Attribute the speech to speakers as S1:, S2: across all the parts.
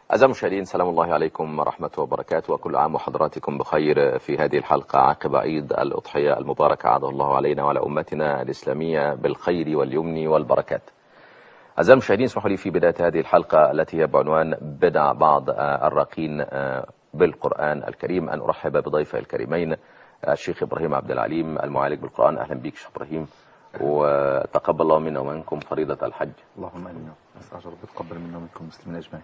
S1: أعزائي المشاهدين سلام الله عليكم ورحمة وبركاته وكل عام وحضراتكم بخير في هذه الحلقة عقب عيد الأضحية المبارك عاد الله علينا وعلى أمتنا الإسلامية بالخير واليمن والبركات أعزائي المشاهدين اسمحوا لي في بداية هذه الحلقة التي هي بعنوان بدع بعض الراقين بالقرآن الكريم أن أرحب بضيفي الكريمين الشيخ إبراهيم عبد العليم المعالج بالقرآن أهلا بك شيخ إبراهيم وتقبل الله منا ومنكم فريضة الحج
S2: اللهم امين نسال رب يتقبل منا ومنكم المسلمين اجمعين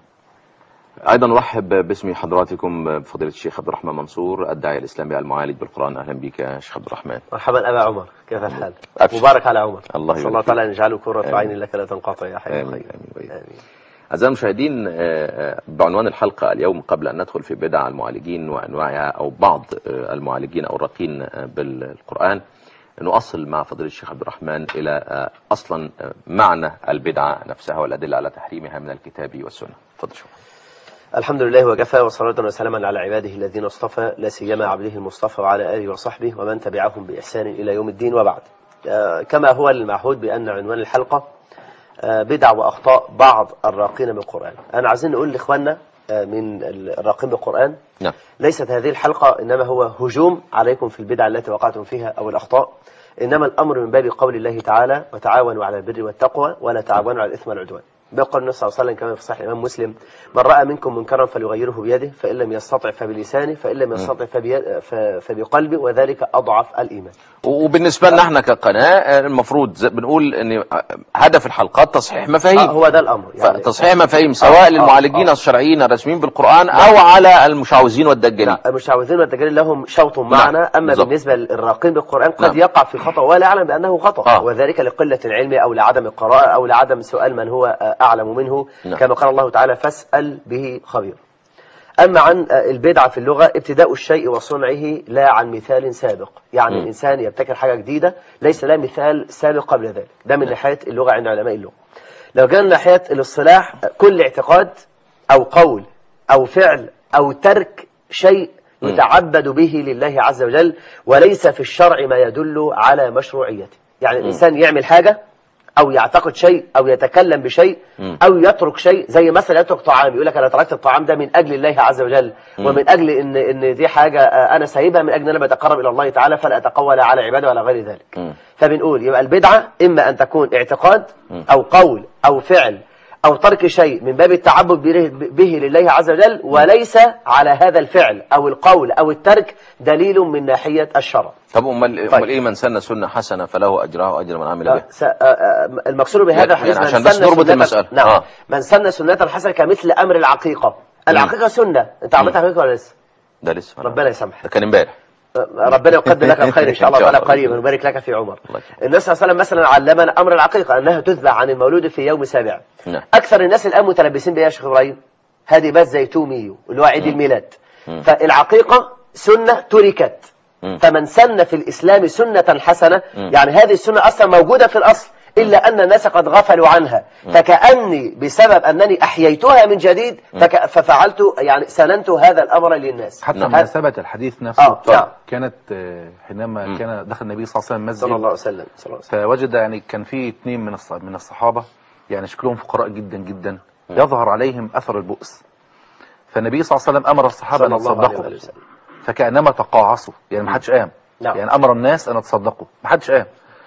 S1: أيضا نرحب باسم حضراتكم بفضيلة الشيخ عبد الرحمن منصور الداعية الإسلامي المعالج بالقرآن أهلا بك يا شيخ عبد الرحمن
S3: مرحبا أبا عمر كيف الحال
S1: أبشر.
S3: مبارك على عمر
S1: الله
S3: صلى الله
S1: يبارك
S3: تعالى أن يجعله كرة
S1: آمين.
S3: عين لك لا تنقطع يا حي
S1: آمين
S3: الخير
S1: آمين وإياك.
S3: آمين
S1: أعزائي المشاهدين آه، آه، بعنوان الحلقة اليوم قبل أن ندخل في بدع المعالجين وأنواعها أو بعض آه، المعالجين أو الراقين آه، بالقرآن نؤصل مع فضيلة الشيخ عبد الرحمن إلى آه، أصلا آه، معنى البدعة نفسها والأدلة على تحريمها من الكتاب والسنة تفضل شكرا
S3: الحمد لله وكفى وصلاة وسلاما على عباده الذين اصطفى لا سيما عبده المصطفى وعلى آله وصحبه ومن تبعهم بإحسان إلى يوم الدين وبعد آه، كما هو المعهود بأن عنوان الحلقة آه، بدع وأخطاء بعض الراقين بالقرآن أنا عايزين نقول لإخواننا آه، من الراقين بالقرآن
S1: نعم
S3: ليست هذه الحلقة إنما هو هجوم عليكم في البدع التي وقعتم فيها أو الأخطاء إنما الأمر من باب قول الله تعالى وتعاونوا على البر والتقوى ولا تعاونوا على الإثم والعدوان بقول النبي صلى الله عليه وسلم كما في صحيح الإمام مسلم من رأى منكم منكرا فليغيره بيده فإن لم يستطع فبلسانه فإن لم يستطع فبي... ف... فبقلبه وذلك أضعف الإيمان
S1: وبالنسبة لنا احنا كقناة آه، المفروض زي- بنقول ان آه، هدف الحلقات تصحيح
S3: آه
S1: مفاهيم
S3: هو ده الأمر
S1: تصحيح مفاهيم سواء
S3: آه،
S1: للمعالجين
S3: آه.
S1: الشرعيين الرسميين بالقرآن او على المشعوذين والدجالين
S3: لا المشعوذين والدجالين لهم شوط معنا أما
S1: بالضبط.
S3: بالنسبة للراقين بالقرآن قد
S1: نعم.
S3: يقع في خطأ ولا يعلم بأنه خطأ
S1: آه.
S3: وذلك لقلة العلم أو لعدم القراءة أو لعدم سؤال من هو آه، أعلم منه
S1: نعم.
S3: كما قال الله تعالى فاسأل به خبير أما عن آه، البدعة في اللغة ابتداء الشيء وصنعه لا عن مثال سابق يعني
S1: مم.
S3: الإنسان يبتكر حاجة جديدة ليس له مثال سابق قبل ذلك ده من ناحية اللغة عند علماء اللغة لو جاء من ناحية الاصطلاح كل اعتقاد أو قول أو فعل أو ترك شيء
S1: مم.
S3: يتعبد به لله عز وجل وليس في الشرع ما يدل على مشروعيته يعني الإنسان يعمل حاجة أو يعتقد شيء أو يتكلم بشيء
S1: مم.
S3: أو يترك شيء زي مثلا يترك طعام يقول لك أنا تركت الطعام ده من أجل الله عز وجل
S1: مم.
S3: ومن أجل إن إن دي حاجة آه، أنا سايبها من أجل أن أنا بتقرب إلى الله تعالى فلا أتقوى لا على عباده ولا غير ذلك
S1: مم.
S3: فبنقول يبقى البدعة إما أن تكون اعتقاد
S1: مم.
S3: أو قول أو فعل أو ترك شيء من باب التعبد به- به لله عز وجل وليس على هذا الفعل أو القول أو الترك دليل من ناحية الشرع
S1: طب امال
S3: طيب.
S1: امال ايه من سن سنه حسنه فله اجرها واجر من عمل بها
S3: س- آه، آه، المقصود بهذا
S1: يعني
S3: الحديث من
S1: عشان بس
S3: سن
S1: نربط
S3: سنة-
S1: المسألة.
S3: نعم
S1: آه.
S3: من سن سنة حسنة كمثل أمر العقيقة العقيقة سنة أنت عملتها حقيقة ولا لسه
S1: ده لسه
S3: ربنا يسامحك
S1: ده كان امبارح
S3: ربنا يقدر لك الخير ان شاء الله
S1: إن شاء
S3: تعالى
S1: الله.
S3: قريبا ويبارك لك في عمر
S1: الله يكرمك.
S3: النبي صلى الله عليه وسلم مثلا علمنا امر العقيقه انها تذبح عن المولود في يوم سابع
S1: نعم
S3: اكثر الناس الان متلبسين بها يا شيخ ابراهيم هذه بس زي توميو اللي هو عيد الميلاد
S1: مم.
S3: فالعقيقه سنه تركت
S1: مم.
S3: فمن سن في الاسلام سنه حسنه
S1: مم.
S3: يعني هذه السنه اصلا موجوده في الاصل الا ان الناس قد غفلوا عنها فكاني بسبب انني احييتها من جديد فك... ففعلت يعني سننت هذا الامر للناس
S2: حتى
S1: نعم.
S2: مناسبة الحديث نفسه
S3: اه نعم
S2: كانت آه، حينما
S1: مم.
S2: كان دخل النبي صلى الله عليه وسلم المسجد
S3: صلى الله عليه وسلم صلى الله عليه وسلم
S2: فوجد يعني كان في اثنين من الص- من الصحابة يعني شكلهم فقراء جدا جدا يظهر عليهم أثر البؤس فالنبي صلى الله عليه وسلم أمر الصحابة
S3: صلى
S2: أن
S3: الله عليه
S2: يتصدقوا
S3: وآله وسلم
S2: فكأنما تقاعصوا يعني ما حدش قام
S3: نعم.
S2: يعني أمر الناس أن يتصدقوا ما حدش قام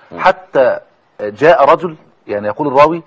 S2: حتى جاء رجل يعني يقول الراوي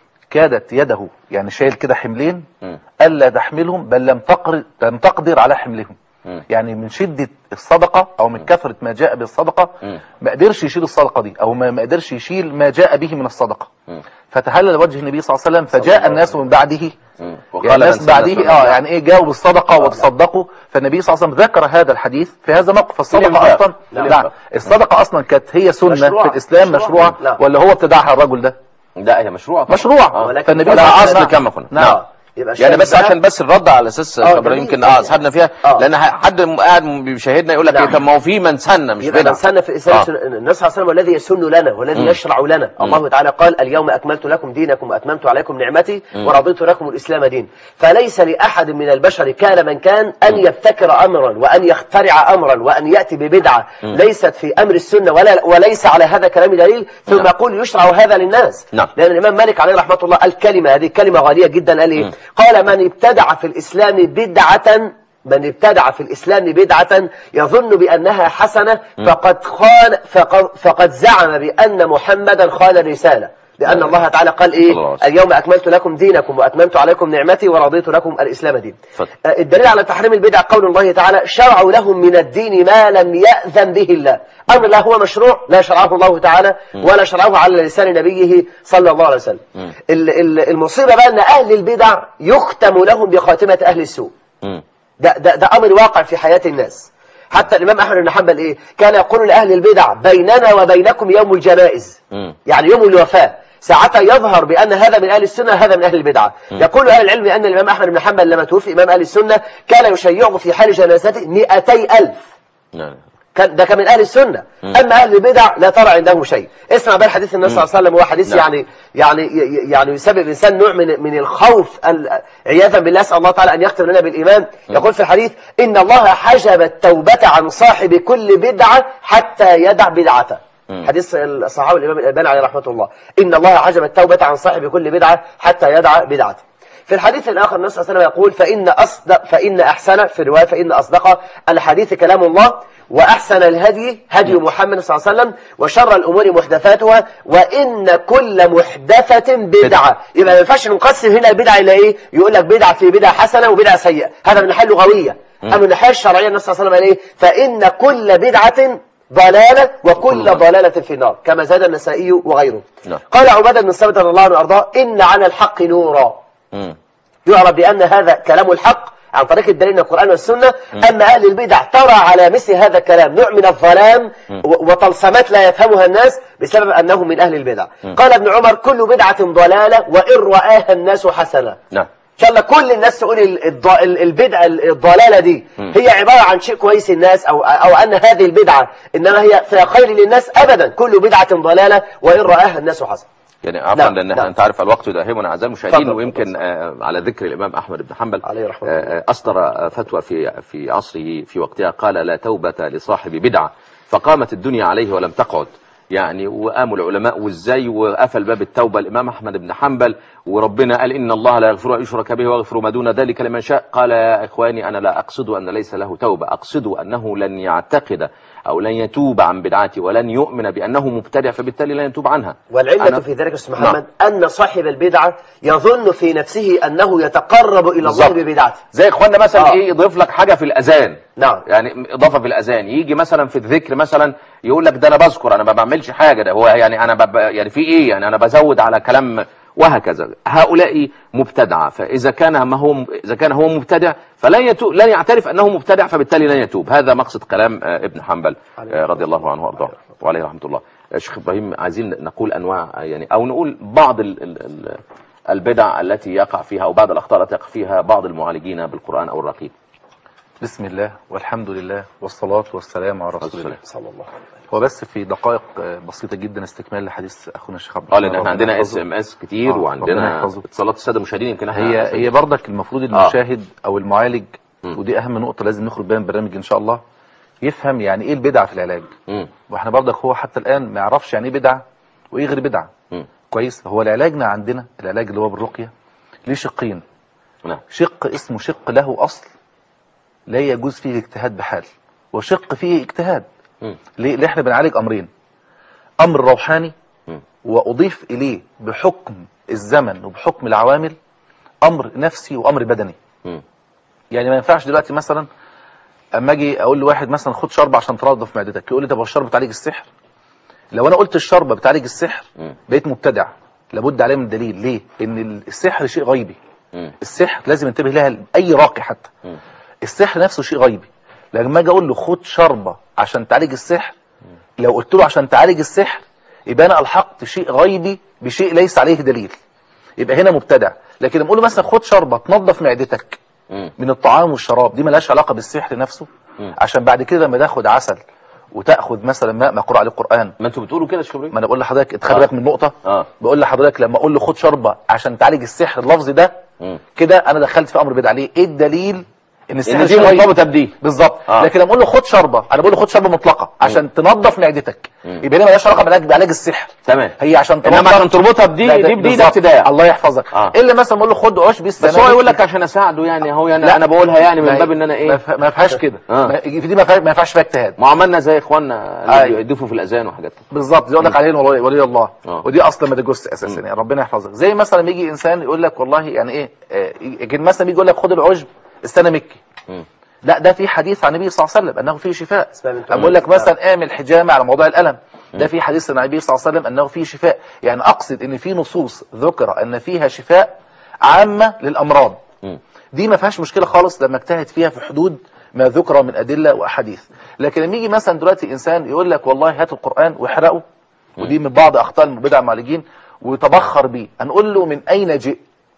S2: كادت يده يعني شايل كده حملين
S1: مم.
S2: ألا تحملهم بل لم تقر لم تقدر على حملهم
S1: مم.
S2: يعني من شدة الصدقة أو من كثرة ما جاء بالصدقة
S1: مم.
S2: ما قدرش يشيل الصدقة دي أو ما ما قدرش يشيل ما جاء به من الصدقة
S1: مم.
S2: فتهلل وجه النبي صلى الله عليه وسلم
S3: الله
S2: فجاء
S3: عليه
S2: الناس من بعده
S1: مم.
S2: يعني
S1: وقال
S2: الناس
S1: من سن
S2: بعده
S1: سنة
S2: اه يعني ايه جاوا بالصدقه وتصدقوا فالنبي صلى الله عليه وسلم ذكر هذا الحديث في هذا الموقف الصدقه
S1: الإنفاق.
S2: اصلا
S1: نعم.
S2: نعم الصدقه اصلا كانت هي سنه
S3: مشروع.
S2: في الاسلام
S3: مشروع.
S2: مشروعه
S3: نعم.
S2: ولا هو ابتدعها الرجل ده
S1: لا هي مشروع طبعا.
S2: مشروع
S1: آه.
S3: ولكن
S2: فالنبي
S3: فلا
S2: صلى الله عليه
S1: اصل
S2: وسلم
S1: كما قلنا
S3: نعم
S1: نعم
S3: يبقى
S1: يعني
S3: الشاهد
S1: بس
S3: بقى-
S1: عشان بس الرد على اساس
S3: آه،
S1: خبر
S3: جميل.
S1: يمكن اه اسحبنا فيها
S3: آه.
S1: لان حد قاعد بيشاهدنا يقول لك
S3: نعم.
S1: إيه، طب ما هو في من سن مش
S3: يبقى
S1: بدعه
S3: من سن في الاسلام
S1: آه.
S3: سنة- النبي صلى الله عليه وسلم الذي يسن لنا والذي
S1: مم.
S3: يشرع لنا الله تعالى قال اليوم اكملت لكم دينكم واتممت عليكم نعمتي
S1: مم.
S3: ورضيت لكم الاسلام دين فليس لاحد من البشر كان من كان ان يبتكر امرا وان يخترع امرا وان ياتي ببدعه ليست في امر السنه ولا وليس على هذا كلام دليل ثم
S1: نعم.
S3: يقول يشرع هذا للناس
S1: نعم.
S3: لان الامام مالك عليه رحمه الله الكلمه هذه كلمه غاليه جدا قال ايه قال من ابتدع في الإسلام بدعة من ابتدع في الإسلام بدعة يظن بأنها حسنة فقد خان فقد, فقد زعم بأن محمدا خان الرسالة لأن الله تعالى قال إيه
S1: صلى الله عليه وسلم.
S3: اليوم أكملت لكم دينكم وأتممت عليكم نعمتي ورضيت لكم الإسلام دين
S1: اتفضل.
S3: آه، الدليل على تحريم البدع قول الله تعالى شرعوا لهم من الدين ما لم يأذن به الله أمر لا هو مشروع لا شرعه الله تعالى ولا شرعه على لسان نبيه صلى الله عليه وسلم
S1: مم.
S3: ال- ال- المصيبة بقى أن أهل البدع يختم لهم بخاتمة أهل السوء
S1: مم.
S3: ده, ده, ده أمر واقع في حياة الناس حتى الإمام أحمد بن حنبل إيه كان يقول لأهل البدع بيننا وبينكم يوم الجنائز
S1: مم.
S3: يعني يوم الوفاة ساعتها يظهر بأن هذا من أهل السنة هذا من أهل البدعة يقول أهل العلم أن الإمام أحمد بن حنبل لما توفي إمام أهل السنة كان يشيعه في حال جنازته 200 ألف
S1: نعم
S3: كان ده كان من اهل السنه اما اهل البدع لا ترى عندهم شيء اسمع بقى حديث النبي صلى الله عليه وسلم هو حديث
S1: نعم.
S3: يعني يعني ي- يعني يسبب الانسان نوع من من الخوف ال- عياذا بالله اسال الله تعالى ان يختم لنا بالايمان يقول في الحديث ان الله حجب التوبه عن صاحب كل بدعه حتى يدع بدعته
S1: مم.
S3: حديث الصحابي الامام الالباني عليه رحمه الله ان الله حجب التوبه عن صاحب كل بدعه حتى يدع بدعته في الحديث الآخر النبي صلى الله عليه وسلم يقول فإن أصدق فإن أحسن في الرواية فإن أصدق الحديث كلام الله وأحسن الهدي هدي محمد صلى الله عليه وسلم وشر الأمور محدثاتها وإن كل محدثة بدعة يبقى ما ينفعش نقسم هنا البدعة إلى إيه يقول لك بدعة في بدعة حسنة وبدعة سيئة هذا من الناحية اللغوية أما من الناحية الشرعية النبي صلى الله عليه وسلم قال إيه فإن كل بدعة ضلالة وكل
S1: ضلالة.
S3: ضلالة في النار كما زاد النسائي وغيره
S1: نعم.
S3: قال عبادة بن الصامت رضي الله عنه وأرضاه إن على الحق نورا
S1: مم.
S3: يعرف بأن هذا كلام الحق عن طريق الدليل من القرآن والسنة أما أهل البدع ترى على مثل هذا الكلام نوع من الظلام و- وطلسمات لا يفهمها الناس بسبب أنهم من أهل البدع قال ابن عمر كل بدعة ضلالة وإن رآها الناس حسنة
S1: نعم
S3: إن شاء الله كل الناس تقول ال- الض- ال- البدعة ال- الضلالة دي هي عبارة عن شيء كويس الناس أو, أو أن هذه البدعة إنما هي فيها خير للناس أبدا كل بدعة ضلالة وإن رآها الناس حسنة
S1: يعني عفوا
S3: نعم،
S1: لان
S3: نعم.
S1: انت عارف الوقت يداهمنا اعزائي المشاهدين
S3: اتفضل،
S1: ويمكن
S3: اتفضل.
S1: آه، على ذكر الامام احمد بن حنبل
S3: عليه رحمة الله.
S1: آه، اصدر آه، فتوى في في عصره في وقتها قال لا توبه لصاحب بدعه فقامت الدنيا عليه ولم تقعد يعني وقاموا العلماء وازاي وقفل باب التوبه الامام احمد بن حنبل وربنا قال ان الله لا يغفر ان يشرك به ويغفر ما دون ذلك لمن شاء قال يا اخواني انا لا اقصد ان ليس له توبه اقصد انه لن يعتقد او لن يتوب عن بدعته ولن يؤمن بانه مبتدع فبالتالي لن يتوب عنها
S3: والعلة
S1: أنا-
S3: في ذلك يا أستاذ محمد أن صاحب البدعة يظن في نفسه أنه يتقرب إلى الله
S1: بالظبط.
S3: ببدعته
S1: زي اخواننا مثلا
S3: آه.
S1: ايه يضيف لك حاجه في الاذان
S3: نعم.
S1: يعني اضافه في الاذان يجي مثلا في الذكر مثلا يقول لك ده انا بذكر انا ما بعملش حاجه ده هو يعني انا بب يعني في ايه يعني انا بزود على كلام وهكذا هؤلاء مبتدعه فاذا كان ما هو اذا كان هو مبتدع فلن يتوب لن يعترف انه مبتدع فبالتالي لن يتوب هذا مقصد كلام آه، ابن حنبل آه، رضي الله عنه وارضاه وعليه رحمه الله آه، شيخ ابراهيم عايزين نقول انواع آه، يعني او نقول بعض ال ال ال البدع التي يقع فيها او بعض الاخطاء التي يقع فيها بعض المعالجين بالقران او الرقيق
S2: بسم الله والحمد لله والصلاة والسلام على رسول الله
S3: صلى الله عليه وسلم
S2: هو بس في دقائق آه، بسيطة جدا استكمال لحديث أخونا الشيخ عبد
S1: اه لان
S2: الرحمن
S1: احنا
S2: ربنا
S1: عندنا اس
S2: يحفظه.
S1: ام اس كتير
S2: آه، ربنا
S1: وعندنا
S2: يحفظه.
S1: اتصالات الساده المشاهدين يمكن احنا
S2: هي هي برضك المفروض
S1: آه.
S2: المشاهد أو المعالج
S1: مم.
S2: ودي أهم نقطة لازم نخرج بيها من البرنامج إن شاء الله يفهم يعني إيه البدعة في العلاج
S1: مم.
S2: واحنا برضك هو حتى الآن ما يعرفش يعني إيه بدعة وإيه غير بدعة
S1: مم.
S2: كويس هو العلاجنا عندنا العلاج اللي هو بالرقية ليه شقين
S1: نعم
S2: شق اسمه شق له أصل لا يجوز فيه الاجتهاد بحال وشق فيه اجتهاد
S1: مم.
S2: ليه؟ ليه احنا بنعالج أمرين أمر روحاني
S1: مم.
S2: وأضيف إليه بحكم الزمن وبحكم العوامل أمر نفسي وأمر بدني
S1: مم.
S2: يعني ما ينفعش دلوقتي مثلا اما اجي اقول لواحد مثلا خد شربة عشان تنظف معدتك يقول لي طب هو الشرب بتعالج السحر لو انا قلت الشربة بتعالج السحر
S1: مم.
S2: بقيت مبتدع لابد عليه من دليل ليه ان السحر شيء غيبي
S1: مم.
S2: السحر لازم ينتبه لها اي راقي حتى
S1: مم.
S2: السحر نفسه شيء غيبي لما اجي اقول له خد شربة عشان تعالج السحر لو قلت له عشان تعالج السحر يبقى انا الحقت شيء غيبي بشيء ليس عليه دليل يبقى هنا مبتدع لكن لما اقول له مثلا خد شربة تنظف معدتك
S1: مم.
S2: من الطعام والشراب دي ملهاش علاقة بالسحر نفسه
S1: مم.
S2: عشان بعد كده لما تاخد عسل وتاخد مثلا ماء مقروء عليه القرآن
S1: ما انتوا بتقولوا كده يا شيخ ابراهيم
S2: ما انا بقول لحضرتك اتخلي
S1: آه.
S2: بالك من النقطة
S1: اه
S2: بقول لحضرتك لما اقول له خد شربة عشان تعالج السحر اللفظ ده
S1: مم.
S2: كده انا دخلت في امر بدعة ليه ايه الدليل ان
S1: ان
S2: السحر
S1: دي
S2: شيء غيبي.
S1: مرتبطه بدي
S2: بالظبط
S1: آه.
S2: لكن لما اقول له خد شربه انا بقول له خد شربه مطلقه عشان تنظف معدتك
S1: مم.
S2: يبقى دي مالهاش علاقه بعلاج بعلاج السحر
S1: تمام
S2: هي عشان
S1: انما عشان تربطها بدي
S2: ده- ده-
S1: دي بدي ده
S2: بالظبط.
S1: ابتداء
S2: الله يحفظك
S1: آه.
S2: الا مثلا بقول له خد عشب
S1: بس
S2: السنة
S1: هو
S2: دي.
S1: يقول لك عشان اساعده يعني هو يعني
S2: لا.
S1: انا بقولها يعني
S2: ما
S1: من
S2: هي-
S1: باب ان انا
S2: ما
S1: ايه
S2: ف- ما فيهاش كده
S1: آه.
S2: ما- في دي ما فيهاش- ما ينفعش فيها اجتهاد
S1: ما عملنا زي اخواننا اللي
S2: أيوة.
S1: بيضيفوا في الاذان وحاجات كده.
S2: بالظبط يقول لك عليه ولي, ولي الله
S1: آه.
S2: ودي اصلا ما تجوز اساسا يعني ربنا يحفظك زي مثلا لما يجي انسان يقول لك والله يعني ايه آه، يجي مثلا يجي يقول لك خد العشب استنى مكي
S1: مم.
S2: لا ده في حديث عن النبي صلى الله عليه وسلم انه فيه شفاء
S3: اسمها بنت
S2: أما اقول لك مثلا اعمل حجامه على موضوع الالم ده في حديث عن النبي صلى الله عليه وسلم انه فيه شفاء يعني اقصد ان في نصوص ذكر ان فيها شفاء عامه للامراض
S1: مم.
S2: دي ما فيهاش مشكله خالص لما اجتهد فيها في حدود ما ذكر من ادله واحاديث لكن لما يجي مثلا دلوقتي انسان يقول لك والله هات القران واحرقه ودي من بعض اخطاء البدع المعالجين وتبخر بيه هنقول له من اين جئ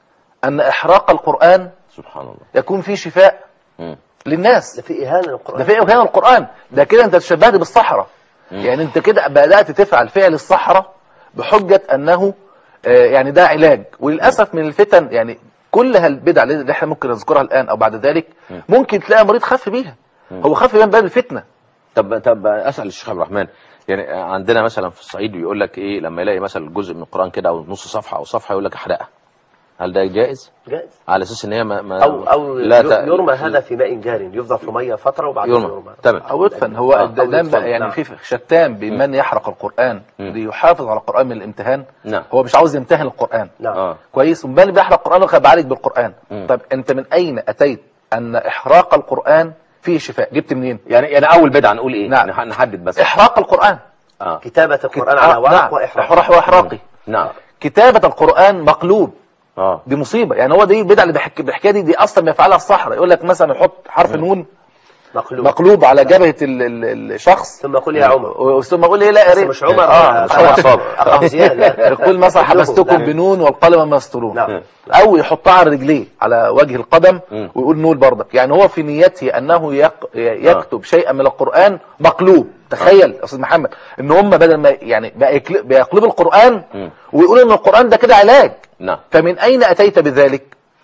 S2: ان احراق القران
S1: سبحان الله
S2: يكون فيه شفاء
S1: مم.
S2: للناس
S3: ده في اهانه للقران
S2: ده في هنا القرآن ده كده انت تشبهت بالصحراء يعني انت كده بدأت تفعل فعل الصحراء بحجة انه آه، يعني ده علاج وللأسف من الفتن يعني كل هالبدع اللي احنا ممكن نذكرها الآن او بعد ذلك ممكن تلاقي مريض خف بيها هو خف من باب الفتنة
S1: طب طب اسال الشيخ عبد الرحمن يعني عندنا مثلا في الصعيد بيقول لك ايه لما يلاقي مثلا جزء من القران كده او نص صفحه او صفحه يقول لك احرقها هل ده جائز
S3: جائز
S1: على اساس ان هي ما, ما
S3: او او
S1: لا ت-
S3: يرمى هذا في ماء جار يفضل في ميه فتره وبعدين
S1: يرمى
S3: يرمى
S1: تمام
S2: او يدفن هو
S1: آه،
S2: ده
S3: أو
S2: ده
S3: يدفن،
S2: بقى يعني
S3: نعم.
S2: في شتان بين من يحرق القرآن
S1: مم.
S2: ليحافظ على القرآن من الامتهان
S1: نعم
S2: هو مش عاوز يمتهن القرآن
S3: نعم
S1: اه
S2: كويس ومن اللي بيحرق القرآن وخ بعالج بالقرآن
S1: مم.
S2: طب انت من اين اتيت ان احراق القرآن فيه شفاء جبت منين
S1: يعني يعني اول بدعه نقول ايه
S2: نعم.
S1: نح- نحدد بس
S2: احراق القرآن
S1: اه
S3: كتابه القران
S2: آه،
S3: على ورق
S2: نعم.
S3: واحراق
S2: إحراق واحراقي
S1: نعم
S2: كتابة القرآن مقلوب
S1: اه
S2: دي مصيبة يعني هو دي البدع اللي بحكي بحكيها دي دي اصلا بيفعلها الصحراء يقول لك مثلا يحط حرف نون
S3: مقلوب
S2: مقلوب على جبهة ال- ال- الشخص
S3: ثم قل يا عمر
S2: و- ثم اقول ايه لا
S3: بس
S2: قريت
S3: مش عمر
S2: اه
S3: مش
S2: مش
S3: عمر
S2: عمر.
S3: صابر أخو زياد لا.
S2: يقول مثلا حبستكم
S3: نعم.
S2: بنون والقلم ما يسطرون
S3: نعم
S2: او يحطها على رجليه على وجه القدم
S1: مم.
S2: ويقول نول برضك يعني هو في نيته انه يق... يكتب شيئا من القران مقلوب تخيل يا استاذ محمد ان هم بدل ما يعني بقى يكل- بيقلبوا القران
S1: مم.
S2: ويقولوا ان القران ده كده علاج
S1: نعم
S2: فمن اين اتيت بذلك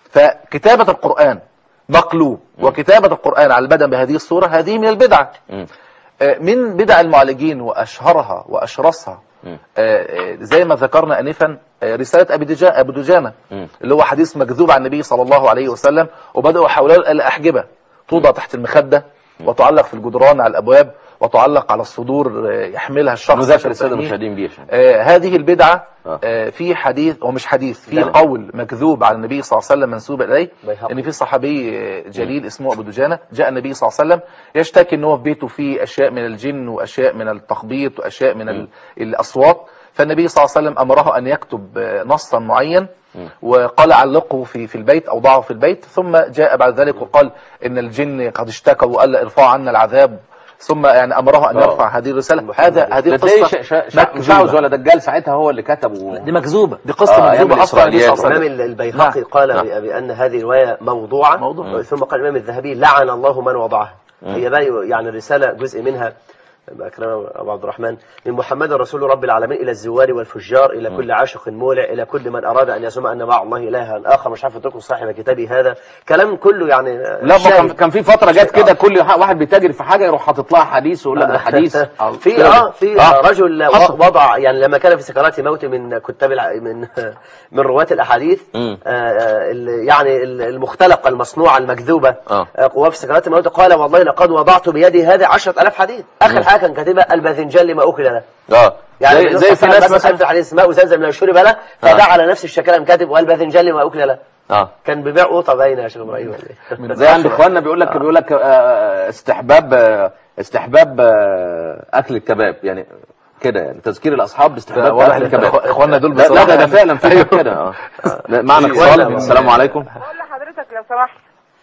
S2: فكتابه القران مقلوب وكتابه القران على البدن بهذه الصوره هذه من البدعه
S1: مم.
S2: آه، من بدع المعالجين واشهرها واشرسها
S1: مم.
S2: آه، آه، زي ما ذكرنا انفا آه، رساله ابي دجا ابو دجانه
S1: مم.
S2: اللي هو حديث مكذوب عن النبي صلى الله عليه وسلم وبداوا حول الاحجبه توضع تحت المخده وتعلق في الجدران على الابواب وتعلق على الصدور آه، يحملها الشخص
S1: نذكر
S2: عشان
S1: الساده
S2: تحميه.
S1: المشاهدين بيه عشان
S2: آه، هذه البدعة
S1: آه.
S2: آه، في حديث هو مش حديث في
S1: نعم.
S2: قول مكذوب على النبي صلى الله عليه وسلم منسوب إليه
S3: بيهقي.
S2: ان في صحابي آه، جليل اسمه ابو دجانة جاء النبي صلى الله عليه وسلم يشتكي ان هو في بيته فيه اشياء من الجن واشياء من التخبيط واشياء من ال- الاصوات فالنبي صلى الله عليه وسلم امره ان يكتب آه، نصا معين
S1: مم.
S2: وقال علقه في في البيت او ضعه في البيت ثم جاء بعد ذلك وقال ان الجن قد اشتكوا وقال ارفعوا عنا العذاب ثم يعني امره ان
S1: آه.
S2: يرفع هذه الرساله هذا هذه
S1: ده تلاقي
S2: القصه
S1: ش- ش- ش- مش
S2: مكذوبة.
S1: عاوز ولا دجال ساعتها هو اللي كتب و...
S2: دي مكذوبه دي قصه
S1: آه، أيام
S2: مكذوبه اصلا النبي صلى الله عليه
S3: الإمام
S2: وسلم
S3: البيهقي
S2: نعم.
S3: قال
S1: نعم.
S3: ب- بأن هذه رواية موضوعة
S2: موضوع.
S3: ثم قال الإمام الذهبي لعن الله من وضعها هي بقى يعني الرسالة جزء منها أكرم أبو عبد الرحمن من محمد رسول رب العالمين إلى الزوار والفجار إلى كل عاشق مولع إلى كل من أراد أن يزعم أن مع الله إلها آخر مش عارف اتركوا صاحب كتابي هذا كلام كله يعني
S1: لا ما كان
S3: شاهد.
S1: كان في فتره جت كده كل واحد بيتاجر في حاجه يروح حاطط لها حديث ويقول لك ده حديث
S3: في اه في
S1: آه.
S3: رجل
S1: حصل.
S3: وضع يعني لما كان في سكرات موت من كتاب الع... من من رواة الاحاديث
S1: مم.
S3: آه، آه، ال- يعني ال- المختلقه المصنوعه المكذوبه
S1: آه.
S3: آه، وهو في سكرات الموت قال والله لقد وضعت بيدي هذه عشرة ألاف حديث اخر حاجه كان كاتبها الباذنجان لما اكل له
S1: اه
S3: يعني
S1: زي, زي في ناس مثلا
S3: في حديث ماء زمزم لو شرب له فدعا على نفس الشكل قام كاتب والباذنجان لما اكل له
S1: اه
S3: كان ببيع قوطه باينه يا شيخ ابراهيم ولا إيه؟
S1: زي عند اخواننا بيقول لك بيقول لك آه، استحباب آه، استحباب آه، اكل الكباب يعني كده يعني تذكير الاصحاب باستحباب
S2: واضح
S1: اكل
S2: إن
S1: الكباب
S2: إخو- إخواننا دول
S1: لا لا
S2: بصراحة
S1: ده, ده
S2: يعني-
S1: فعلا في كده اه لا، معنا اتصال السلام عليكم
S4: بقول لحضرتك لو سمحت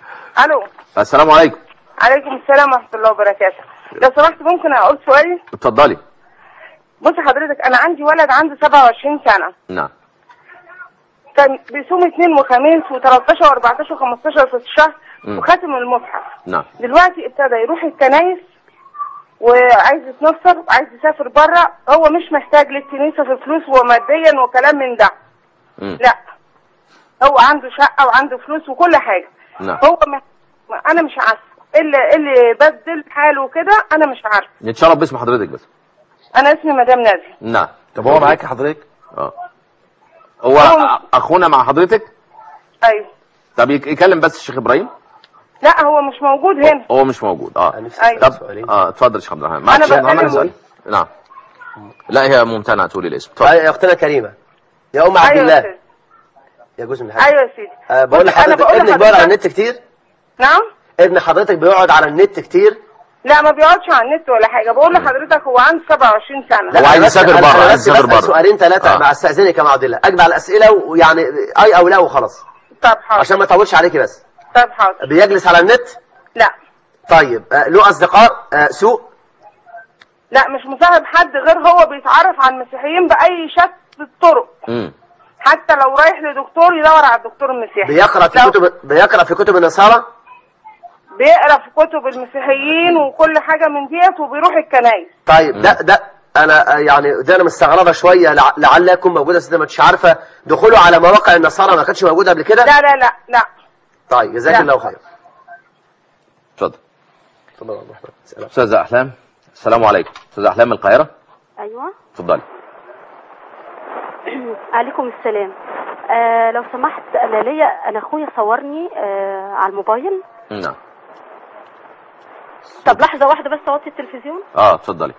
S4: الو
S1: السلام عليكم
S4: عليكم السلام ورحمه الله وبركاته لو سمحت ممكن اقول سؤالي
S1: اتفضلي
S4: بص حضرتك انا عندي ولد عنده 27 سنه
S1: نعم
S4: كان بيصوم اثنين وخميس و13 و14 و15 في الشهر
S1: مم.
S4: وخاتم المصحف
S1: نعم
S4: دلوقتي ابتدى يروح الكنايس وعايز يتنصر وعايز يسافر بره هو مش محتاج للكنيسه في فلوس وماديا وكلام من ده
S1: مم.
S4: لا هو عنده شقه وعنده فلوس وكل حاجه
S1: نعم
S4: هو مح- ما انا مش عارفه إيه اللي إيه اللي بدل حاله كده انا مش عارفه
S1: نتشرف باسم حضرتك بس
S4: انا اسمي مدام ناديه
S1: نعم
S2: طب هو معاك حضرتك
S1: اه هو
S4: هو-
S1: اخونا مع حضرتك
S4: ايوه
S1: طب يك- يكلم بس الشيخ ابراهيم
S4: لا هو مش موجود هنا
S1: هو مش موجود اه
S3: أنا نفسي
S4: أيوة.
S3: أسأل
S1: طب
S3: سؤالين.
S1: اه اتفضل يا شيخ عبد الرحمن معاك
S4: أنا
S1: الشيخ
S4: ب-
S1: محمد
S4: أنا
S1: اسال نعم لا هي ممتنعه تقولي الاسم اتفضل
S3: آه، يا اختنا كريمه يا ام عبد
S4: ايوه يا
S3: الله
S4: سيدي
S3: يا جوز من الحاج
S4: ايوه يا سيدي
S3: آه، بقول
S4: بص، أنا
S3: لحضرتك
S4: بقول
S3: ابنك بيقعد على
S4: لحضرتك-
S3: النت كتير
S4: نعم
S3: ابن حضرتك بيقعد على النت كتير
S4: لا ما بيقعدش على النت ولا حاجه بقول لحضرتك هو عنده 27 سنه
S1: هو عايز
S3: أنا بس-
S1: يسافر
S3: أنا-
S1: بره،
S3: أنا
S1: عايز
S3: بس
S1: يسافر
S3: بسأل
S1: بره.
S3: سؤالين ثلاثه
S1: آه.
S3: مع استاذنك يا ام عبد الله اجمع على الاسئله ويعني اي او لا وخلاص
S4: طب حاضر
S3: عشان ما اطولش عليكي بس
S4: طب حاضر
S3: بيجلس على النت
S4: لا
S3: طيب آه، له اصدقاء آه، سوء
S4: لا مش مصاحب حد غير هو بيتعرف على المسيحيين باي شكل الطرق
S1: امم
S4: حتى لو رايح لدكتور يدور على الدكتور المسيحي
S3: بيقرا في
S4: لو
S3: كتب بيقرا في كتب النصارى
S4: بيقرا في كتب المسيحيين وكل حاجه من ديت وبيروح الكنايس
S3: طيب ده ده انا آه، يعني ده انا مستغربه شويه لع- لعلها تكون موجوده بس ما مش عارفه دخوله على مواقع النصارى ما كانتش موجوده قبل كده
S4: لا لا لا لا
S3: طيب جزاك
S4: لا.
S3: الله خير
S1: اتفضل
S3: اتفضل يا أبو أحمد. اسأل.
S1: استاذه احلام السلام عليكم استاذه احلام من القاهره
S5: ايوه
S1: اتفضلي
S5: عليكم السلام آه لو سمحت انا ليا انا اخويا صورني آه على الموبايل
S1: نعم
S5: طب لحظه واحده بس اوطي التلفزيون
S1: اه اتفضلي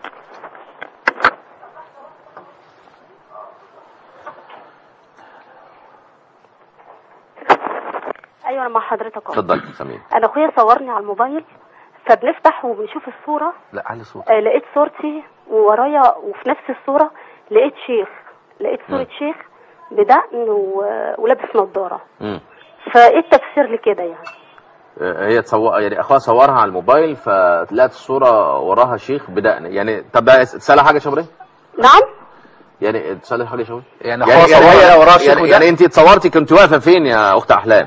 S5: ايوه انا مع حضرتك اهو
S1: اتفضلي سمير
S5: انا اخويا صورني على الموبايل فبنفتح وبنشوف الصوره
S2: لا علي صوت
S5: آه لقيت صورتي وورايا وفي نفس الصوره لقيت شيخ لقيت صوره شيخ بدقن و- ولابس نظاره
S1: امم
S5: فايه التفسير لكده يعني
S1: هي تصور يعني اخوها صورها على الموبايل فلقت الصوره وراها شيخ بدقن يعني طب ده تسالها حاجه يا شبري
S5: نعم
S1: يعني تسالها حاجه يا شبري
S2: يعني اخوها
S1: يعني, يعني,
S2: صورها وراه
S1: هي-
S2: شيخ
S1: يعني,
S2: وده
S1: يعني انت اتصورتي كنت واقفه فين يا اخت احلام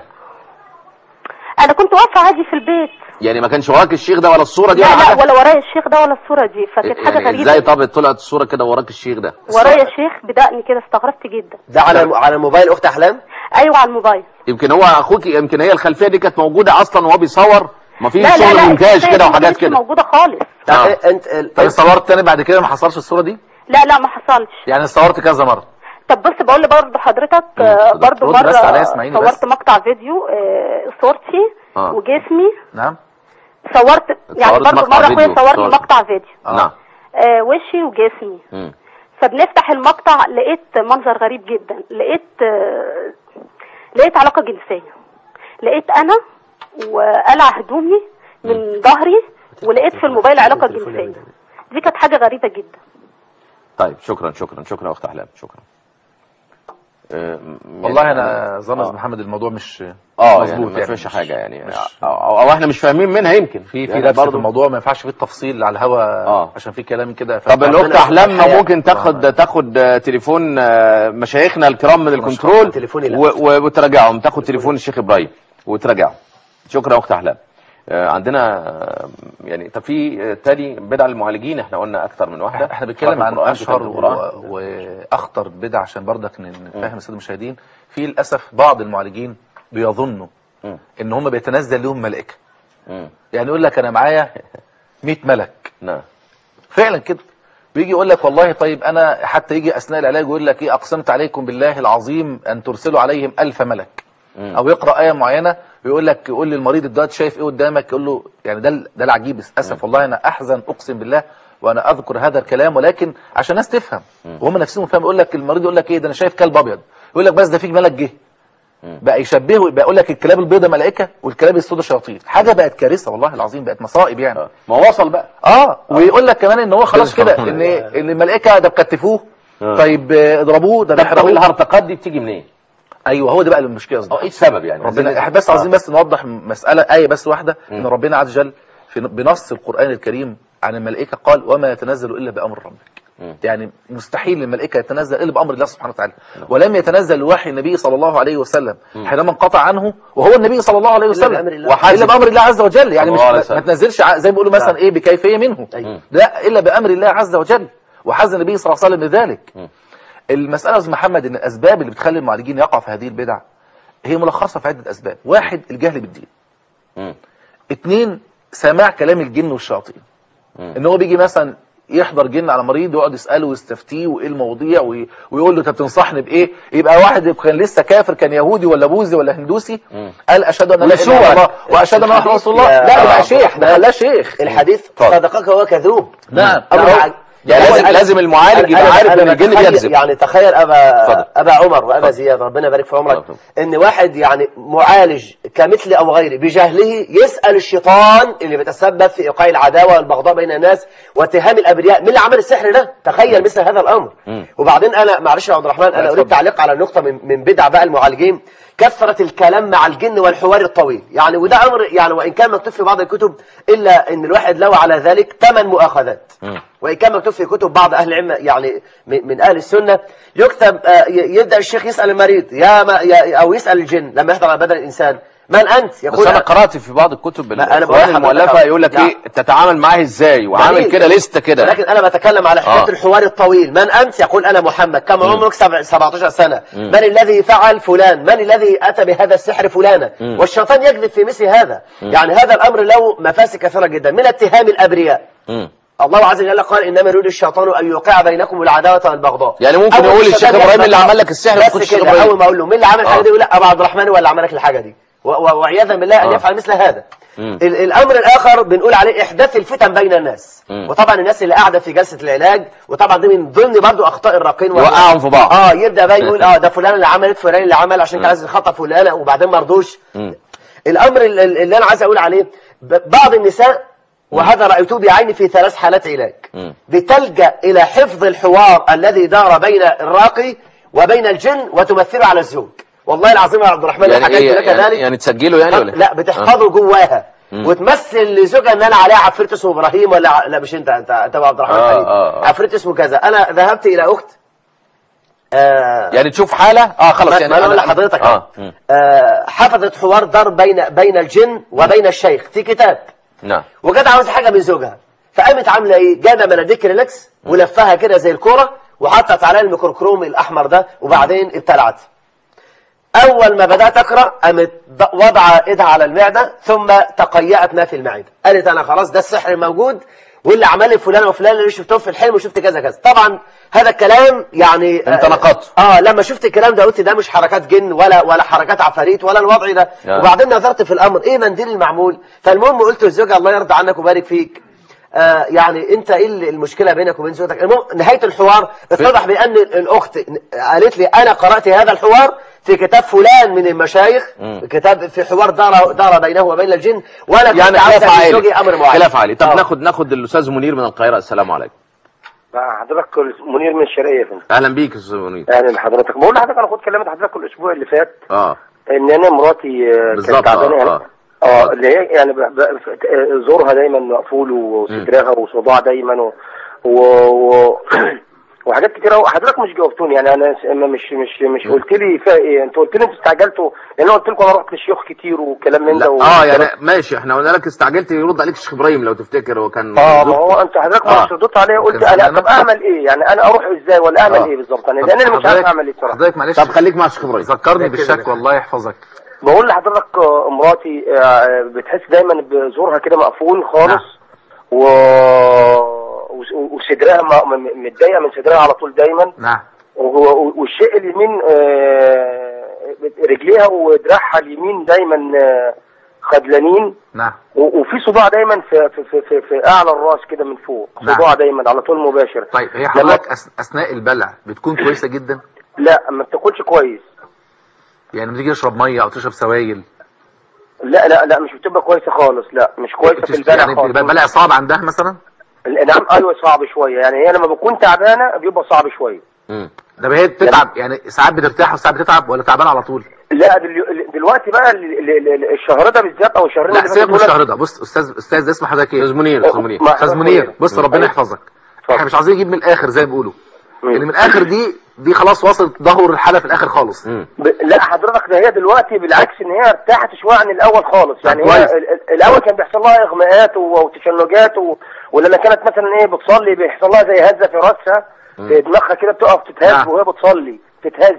S5: انا كنت واقفه عادي في البيت
S1: يعني ما كانش وراك الشيخ ده ولا الصوره دي
S5: لا
S1: ولا
S5: لا
S1: حاجه
S5: ولا ورايا الشيخ ده ولا الصوره دي فكانت حاجه
S1: يعني
S5: غريبه
S1: ازاي طب طلعت الصوره كده وراك الشيخ ده
S5: ورايا شيخ بدقن كده استغربت جدا
S3: ده على على موبايل اخت احلام
S5: ايوه على الموبايل
S1: يمكن هو اخوك يمكن هي الخلفيه دي كانت موجوده اصلا وهو بيصور ما فيش
S5: لا لا
S1: شغل
S5: لا
S1: مونتاج
S5: الشخصية
S1: كده
S5: دي ما
S1: وحاجات
S5: كانتش
S1: كده
S5: موجوده خالص
S3: طب
S1: آه.
S3: إيه انت ال-
S2: طيب صورت تاني بعد كده ما حصلش الصوره دي
S5: لا لا ما حصلش
S2: يعني صورت كذا مره
S5: طب بص بقول برضه حضرتك آه، برضه
S2: رد بس عليا،
S5: مره
S2: اسمعيني
S5: صورت
S2: بس.
S5: مقطع فيديو آه، صورتي
S1: آه.
S5: وجسمي
S2: نعم
S5: صورت يعني
S1: صورت
S5: برضه
S1: مقطع
S5: مره اخويا
S1: فيديو،
S5: صورني
S1: صورت.
S5: مقطع فيديو
S2: آه.
S1: نعم
S5: آه، وشي وجسمي
S1: مم.
S5: فبنفتح المقطع لقيت منظر غريب جدا لقيت آه، لقيت علاقه جنسيه لقيت انا وقلع هدومي من ظهري ولقيت في الموبايل علاقه جنسيه دي كانت حاجه غريبه جدا
S1: طيب شكرا شكرا شكرا يا اخت احلام شكرا آه، م-
S2: والله
S1: يعني
S2: انا ظن
S1: آه.
S2: محمد الموضوع مش
S1: اه يعني
S2: مظبوط
S1: ما فيش
S2: مش-
S1: حاجه يعني
S2: مش
S1: او, أو احنا مش فاهمين منها يمكن
S2: في في
S1: يعني
S2: لبس في
S1: برضو-
S2: الموضوع ما ينفعش فيه التفصيل على الهوا
S1: آه.
S2: عشان في كلام كده
S1: طب
S2: فاهم؟
S1: الاخت
S3: ربنا
S1: احلام
S3: الحياة.
S1: ممكن تاخد تاخد آه، تليفون آه، مشايخنا الكرام من الكنترول
S3: تليفوني لا.
S1: و- و- وتراجعهم تاخد تليفون الشيخ ابراهيم وتراجعهم شكرا يا اخت احلام آه، عندنا آه، يعني طب في آه، تاني بدع المعالجين احنا قلنا اكتر من واحده
S2: احنا بنتكلم عن
S1: القرآن،
S2: اشهر
S1: كتاب القرآن.
S2: و- واخطر بدع عشان برضك نفهم الساده المشاهدين في للاسف بعض المعالجين بيظنوا
S1: مم.
S2: ان هم بيتنزل لهم ملائكه
S1: مم.
S2: يعني يقول لك انا معايا 100 ملك
S1: نعم
S2: فعلا كده بيجي يقول لك والله طيب انا حتى يجي اثناء العلاج يقول لك ايه اقسمت عليكم بالله العظيم ان ترسلوا عليهم ألف ملك
S1: مم.
S2: او يقرا ايه معينه ويقول لك يقول للمريض دلوقتي شايف ايه قدامك يقول له يعني ده ال- ده العجيب اسف والله انا احزن اقسم بالله وانا اذكر هذا الكلام ولكن عشان الناس تفهم وهم نفسهم فاهم يقول لك المريض يقول لك ايه ده انا شايف كلب ابيض يقول لك بس ده في ملك جه
S1: مم.
S2: بقى يشبهه بقى يقول لك الكلاب البيضاء ملائكه والكلاب السوداء شياطين حاجه بقت كارثه والله العظيم بقت مصائب يعني
S1: آه. ما وصل بقى
S2: اه ويقول لك كمان ان هو خلاص كده
S1: كده.
S2: ان ان الملائكه ده بكتفوه
S1: آه.
S2: طيب آه، اضربوه ده
S1: طب طب
S2: بيحرقوه
S1: الهرطقات دي بتيجي منين؟
S2: ايوه هو ده بقى المشكله
S1: اه
S2: قصدي
S1: ايه السبب يعني؟
S2: ربنا
S1: عايزين-
S2: احنا بس
S1: آه.
S2: عايزين بس نوضح مساله ايه بس واحده ان
S1: مم.
S2: ربنا عز وجل في بنص القران الكريم عن الملائكه قال وما يتنزل الا بامر ربك
S1: مم.
S2: يعني مستحيل الملائكه يتنزل الا بامر الله سبحانه وتعالى ولم يتنزل وحي النبي صلى الله عليه وسلم حينما انقطع عنه وهو النبي صلى الله عليه وسلم
S3: بأمر الله.
S2: وح- الا بامر الله عز وجل يعني
S1: صلى
S2: مش
S1: الله عليه
S2: ما
S1: وسلم.
S2: تنزلش ع- زي ما بيقولوا مثلا
S3: نعم.
S2: ايه بكيفيه منه
S3: أيوة.
S2: لا الا بامر الله عز وجل وحزن النبي صلى الله عليه وسلم لذلك
S1: مم.
S2: المساله يا استاذ محمد ان الاسباب اللي بتخلي المعالجين يقعوا في هذه البدع هي ملخصه في عده اسباب واحد الجهل بالدين
S1: مم.
S2: اتنين سماع كلام الجن والشياطين
S1: مم.
S2: ان هو بيجي مثلا يحضر جن على مريض ويقعد يساله ويستفتيه وايه المواضيع وي- ويقول له انت بتنصحني بايه يبقى واحد كان لسه كافر كان يهودي ولا بوذي ولا هندوسي
S1: مم.
S2: قال اشهد ان لا اله
S1: ويسوع.
S2: الا الله واشهد ان محمد رسول الله
S3: يا-
S2: لا ده
S3: آه.
S2: بقى شيخ ده لا شيخ
S3: الحديث
S1: اتفضل.
S3: صدقك هو كذوب
S2: نعم
S3: أمر
S2: أهو.
S3: عج-
S1: يعني لازم,
S3: أنا-
S1: لازم المعالج
S3: أنا-
S1: يبقى
S3: أنا-
S1: عارف
S3: أنا
S1: ان الجن
S3: بتخيل-
S1: بيكذب
S3: يعني تخيل ابا
S1: اتفضل.
S3: ابا عمر وابا
S1: اتفضل.
S3: زياد ربنا يبارك في عمرك
S1: اتفضل.
S3: ان واحد يعني معالج كمثلي او غيري بجهله يسال الشيطان اللي بيتسبب في ايقاع العداوه والبغضاء بين الناس واتهام الابرياء مين اللي عمل السحر ده تخيل مثل هذا الامر
S1: مم.
S3: وبعدين انا معلش يا عبد الرحمن انا اريد
S2: اتفضل.
S3: تعليق على نقطه من من بدع بقى المعالجين كثرة الكلام مع الجن والحوار الطويل يعني وده امر يعني وان كان مكتوب في بعض الكتب الا ان الواحد له على ذلك ثمان مؤاخذات
S1: مم.
S3: وإن كان مكتوب في كتب بعض أهل العلم يعني من من أهل السنة يكتب آه، ي- يبدأ الشيخ يسأل المريض يا ما يا أو يسأل الجن لما يحضر على بدن الإنسان من أنت
S1: بس
S3: يقول
S1: انا قرات في بعض الكتب
S3: ما أنا
S1: القرآن
S3: بقول لحضرتك
S1: المؤلفه
S3: أهو.
S1: يقول لك
S3: لا.
S1: ايه تتعامل معاه ازاي وعامل
S3: جميل.
S1: كده لسته كده
S3: ولكن أنا بتكلم على حكاية
S1: آه.
S3: الحوار الطويل من أنت يقول أنا محمد كم عمرك سبع- 17 سنة
S1: مم.
S3: من الذي فعل فلان من الذي أتى بهذا السحر فلانا
S1: مم.
S3: والشيطان يكذب في مثل هذا يعني هذا الأمر له مفاسد كثيرة جدا من اتهام الأبرياء
S1: مم.
S3: الله عز وجل قال انما يريد الشيطان ان يوقع بينكم العداوه والبغضاء
S1: يعني ممكن
S3: أول
S1: يقول
S3: الشيطان
S1: الشيخ إبراهيم
S3: يخلق-
S1: اللي عمل لك السحر ما
S3: بس
S1: تكونش الشيخ
S3: كده
S1: إبراهيم.
S3: اول ما اقول له مين اللي عمل الحاجه
S1: آه.
S3: دي يقول لا ابو عبد الرحمن هو اللي عمل لك الحاجه دي و- و- وعياذا بالله ان
S1: آه.
S3: يفعل مثل هذا
S1: مم.
S3: ال- الامر الاخر بنقول عليه احداث الفتن بين الناس
S1: مم.
S3: وطبعا الناس اللي قاعده في جلسه العلاج وطبعا دي من ضمن برضو اخطاء الراقين وال-
S1: يوقعهم في بعض.
S3: اه يبدا بقى يقول اه ده فلان اللي عملت فلان اللي عمل عشان كان عايز يخطف فلانه وبعدين ما رضوش
S1: مم.
S3: الامر ال- ال- اللي انا عايز اقول عليه ب- بعض النساء وهذا رايته بعيني في ثلاث حالات علاج
S1: مم.
S3: بتلجا الى حفظ الحوار الذي دار بين الراقي وبين الجن وتمثله على الزوج والله العظيم يا عبد الرحمن
S1: يعني
S3: حكيت
S1: ايه
S3: لك
S1: يعني,
S3: ذلك
S1: يعني تسجله يعني ولا إيه؟
S3: لا بتحفظه جواها
S1: مم.
S3: وتمثل لزوجها ان انا عليها عفريت اسمه ابراهيم ولا ع- لا مش انت انت انت أبو عبد الرحمن
S1: آه،
S3: الحديد.
S1: آه، آه.
S3: عفريت اسمه كذا انا ذهبت الى اخت آه
S1: يعني تشوف حاله اه خلاص
S3: ما-
S1: يعني
S3: ما انا
S1: أنا-
S3: اقول لحضرتك
S1: اه مم.
S3: آه حفظت حوار دار بين بين الجن وبين الشيخ في كتاب
S1: نعم
S3: وجت عاوزه حاجه من زوجها فقامت عامله ايه جاده مناديك ريلاكس ولفها كده زي الكوره وحطت عليها الميكروكروم الاحمر ده وبعدين ابتلعت اول ما بدات اقرا قامت ض- وضع ايدها على المعده ثم تقيأت ما في المعده قالت انا خلاص ده السحر موجود واللي عمل لي فلان وفلان اللي شفتهم في الحلم وشفت كذا كذا طبعا هذا الكلام يعني
S1: انت
S3: آه،
S1: نقضته.
S3: اه لما شفت الكلام ده قلت ده مش حركات جن ولا ولا حركات عفاريت ولا الوضع ده
S1: آه.
S3: وبعدين نظرت في الامر ايه منديل المعمول فالمهم قلت للزوجه الله يرضى عنك ويبارك فيك آه يعني انت ايه المشكله بينك وبين زوجتك المهم نهايه الحوار اتضح بان الاخت قالت لي انا قرات هذا الحوار في كتاب فلان من المشايخ
S1: مم.
S3: كتاب في حوار دار دار بينه وبين الجن وانا كنت
S1: يعني
S3: عاوز
S1: خلاف
S3: أدي
S1: عائلي
S3: زوجي امر معين
S1: خلاف عائلي طب
S3: آه.
S1: ناخد ناخد الاستاذ منير من القاهره السلام عليكم
S6: مع حضرتك منير من الشرقية يا فندم
S1: اهلا بيك يا استاذ منير
S6: اهلا بحضرتك بقول لحضرتك انا كنت كلمت حضرتك الاسبوع اللي فات
S1: اه
S6: ان انا مراتي آه،
S1: بالظبط،
S6: كانت تعبانه
S1: آه،
S6: يعني
S1: آه.
S6: اه اللي هي يعني ب- ب- آه، زورها دايما مقفول وصدرها وصداع دايما و, و... و... وحاجات كتير قوي حضرتك مش جاوبتوني يعني انا س- ما- مش مش مش قلت لي فيها ايه انت قلت لي انتوا استعجلتوا لان انا قلت لكم انا رحت للشيوخ كتير وكلام من
S1: لا
S6: ده و...
S1: اه يعني ماشي احنا قلنا لك استعجلت يرد عليك الشيخ ابراهيم لو تفتكر هو كان
S6: اه ما
S1: زوجته.
S6: هو انت حضرتك
S1: آه.
S6: ما رديت عليا قلت
S2: كان
S6: انا
S2: زمان.
S6: طب اعمل ايه يعني انا اروح ازاي ولا اعمل
S1: آه.
S6: ايه بالظبط انا لان انا مش عارف اعمل ايه بصراحه
S2: حضرتك معلش
S1: طب خليك مع الشيخ ابراهيم
S2: ذكرني بالشكوى الله يحفظك
S6: بقول لحضرتك آه، مراتي آه، بتحس دايما بزورها كده مقفول خالص و... وس- وصدرها م- م- متضايقه من صدرها على طول دايما
S2: نعم
S6: وهو- والشق اليمين آه، رجليها ودراعها اليمين دايما آه، خدلانين
S2: نعم
S6: و- وفي صداع دايما في في في, في, في اعلى الراس كده من فوق
S2: نعم.
S6: صداع دايما على طول مباشر
S2: طيب هي
S6: لما-
S2: حضرتك أس- اثناء البلع بتكون كويسه جدا
S6: لا ما بتاكلش كويس
S2: يعني لما تيجي تشرب ميه او تشرب سوائل
S6: لا لا لا مش بتبقى كويسه خالص لا مش كويسه في
S2: بتشت-
S6: البلع
S2: يعني
S6: خالص
S2: بيبقى البلع صعب عندها مثلا
S6: نعم ايوه صعب شويه يعني هي لما بكون تعبانه بيبقى صعب شويه
S1: مم.
S2: ده هي بتتعب يعني ساعات بترتاح وساعات بتتعب ولا تعبانه على طول
S6: لا دل- دلوقتي بقى ال- ال- ال- الشهر ده بالذات او الشهرين
S2: لا
S6: اللي
S2: سيبك من
S6: فاتوا دول-
S2: الشهر ده بص استاذ استاذ اسم حضرتك ايه
S1: استاذ منير استاذ منير
S6: ما-
S2: استاذ منير بص
S6: مم.
S2: ربنا يحفظك
S6: اتفضل.
S2: احنا مش عايزين نجيب من الاخر زي ما بيقولوا
S6: مم.
S2: اللي من الاخر دي دي خلاص وصلت ظهر الحاله في الاخر خالص
S1: مم.
S6: ب... لا حضرتك ده هي دلوقتي بالعكس ان هي ارتاحت شويه عن الاول خالص يعني هي
S2: كويس.
S6: ال- ال- الاول كان بيحصل لها اغماءات و- وتشنجات و... ولما كانت مثلا ايه بتصلي بيحصل لها زي هزه في راسها في دماغها كده بتقف تتهز
S2: نعم.
S6: وهي بتصلي تتهز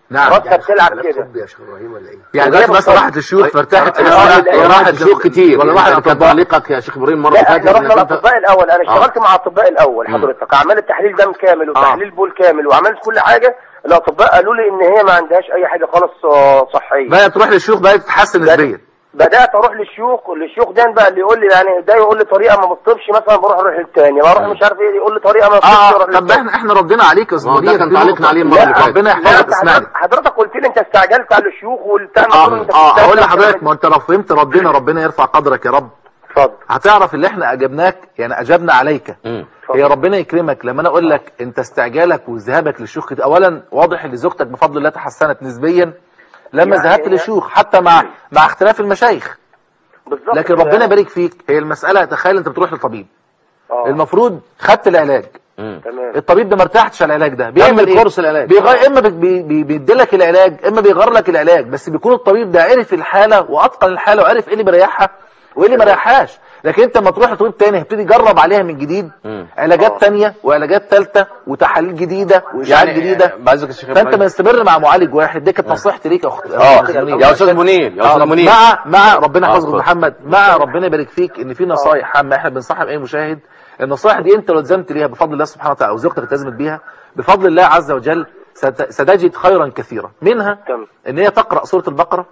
S2: نعم
S6: راسها بتلعب
S3: علاج
S6: كده
S3: طبي يا شيخ ابراهيم ولا ايه؟
S2: يعني دلوقتي مثلا راحت للشيوخ فارتاحت
S7: احنا
S6: آه،
S7: رحنا-
S6: لا،
S7: راحت شيوخ كتير
S2: ولا
S7: ولا
S2: راحت
S7: واحد كان
S2: أطباء.
S7: تعليقك يا شيخ ابراهيم مره
S6: لا
S7: اللي
S6: احنا
S7: فاتت
S6: رحنا
S7: إنك أنت-
S6: الاطباء الاول انا
S7: آه.
S6: اشتغلت مع الاطباء الاول حضرتك عملت التحليل دم كامل وتحليل بول كامل وعملت كل حاجه الاطباء قالوا لي ان هي ما عندهاش اي حاجه خالص آه، صحيه
S2: بقى تروح للشيوخ بقى تتحسن نسبيا
S6: بدات اروح للشيوخ للشيوخ ده بقى اللي يقول لي يعني ده يقول لي طريقه ما بتطبش مثلا بروح اروح للتاني بروح مش عارف ايه يقول لي طريقه ما بتطبش
S2: اه
S6: اروح
S2: طب
S6: للتاني.
S2: احنا احنا ردينا عليك يا
S7: ما هو ده
S2: زميلي
S7: كان
S2: في
S7: تعليقنا
S2: نقطة.
S7: عليه المرة
S2: لا،
S7: اللي فاتت.
S2: ربنا
S6: لا
S2: يحفظك
S6: انت
S2: اسمعني
S6: حضرتك حضرتك قلت لي انت استعجلت على الشيوخ والبتاع
S2: اه
S6: انت
S2: اه
S6: بتستعجل
S2: اقول
S6: على
S2: لحضرتك
S6: الكلام
S2: ما انت لو فهمت ردنا ربنا يرفع قدرك يا رب
S6: اتفضل
S2: هتعرف اللي احنا اجبناك يعني اجبنا عليك
S7: مم.
S2: هي ربنا يكرمك لما انا اقول لك انت استعجالك وذهابك للشيوخ كتير. اولا واضح ان زوجتك بفضل الله تحسنت نسبيا لما
S6: يعني
S2: ذهبت
S6: هي-
S2: للشيوخ حتى مع مع اختلاف المشايخ
S6: بالظبط
S2: لكن ربنا يبارك فيك هي المساله تخيل انت بتروح للطبيب
S6: اه
S2: المفروض خدت العلاج
S7: مم.
S6: تمام
S2: الطبيب ده ما ارتحتش على العلاج ده بيعمل
S7: كمل
S2: ايه
S7: كورس العلاج.
S2: بيغير اما بي- بي- بيديلك العلاج اما بيغير لك العلاج بس بيكون الطبيب ده عرف الحاله واتقن الحاله وعرف ايه اللي بيريحها وايه اللي ما يريحهاش لكن انت لما تروح لطبيب تاني هيبتدي يجرب عليها من جديد
S7: مم.
S2: علاجات
S6: آه.
S2: تانية وعلاجات ثالثه وتحاليل جديده واشعاعات
S7: يعني
S2: جديده
S7: بعزك يا شيخ
S2: فانت
S7: ابراهيم
S2: ما تستمر مع معالج واحد دي كانت نصيحتي ليك يا اخت
S7: اه
S2: أخت منير.
S7: يا استاذ منير يا استاذ
S2: آه،
S7: منير
S2: مع مع ربنا
S7: آه،
S2: يحفظك
S7: اتفضل.
S2: محمد مع ربنا يبارك فيك ان في نصايح عامه احنا بنصاحب اي مشاهد النصايح دي انت لو التزمت بيها بفضل الله سبحانه وتعالى او زوجتك التزمت بيها بفضل الله عز وجل ست- ستجد خيرا كثيرا منها
S6: تمام
S2: ان هي تقرا سوره البقره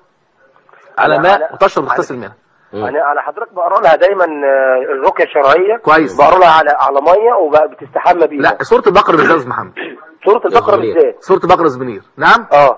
S2: على
S6: على-
S2: ماء
S6: على-
S2: وتشرب تغتسل منها
S7: مم.
S6: انا انا حضرتك بقرا لها دايما آه، الرقيه الشرعيه
S2: كويس
S6: بقرا لها على على ميه وبتستحمى بيها
S2: لا سوره البقره بالذات يا أستاذ محمد
S6: سوره البقره
S7: جميل.
S6: بالذات
S2: سوره البقره زبنير نعم
S6: اه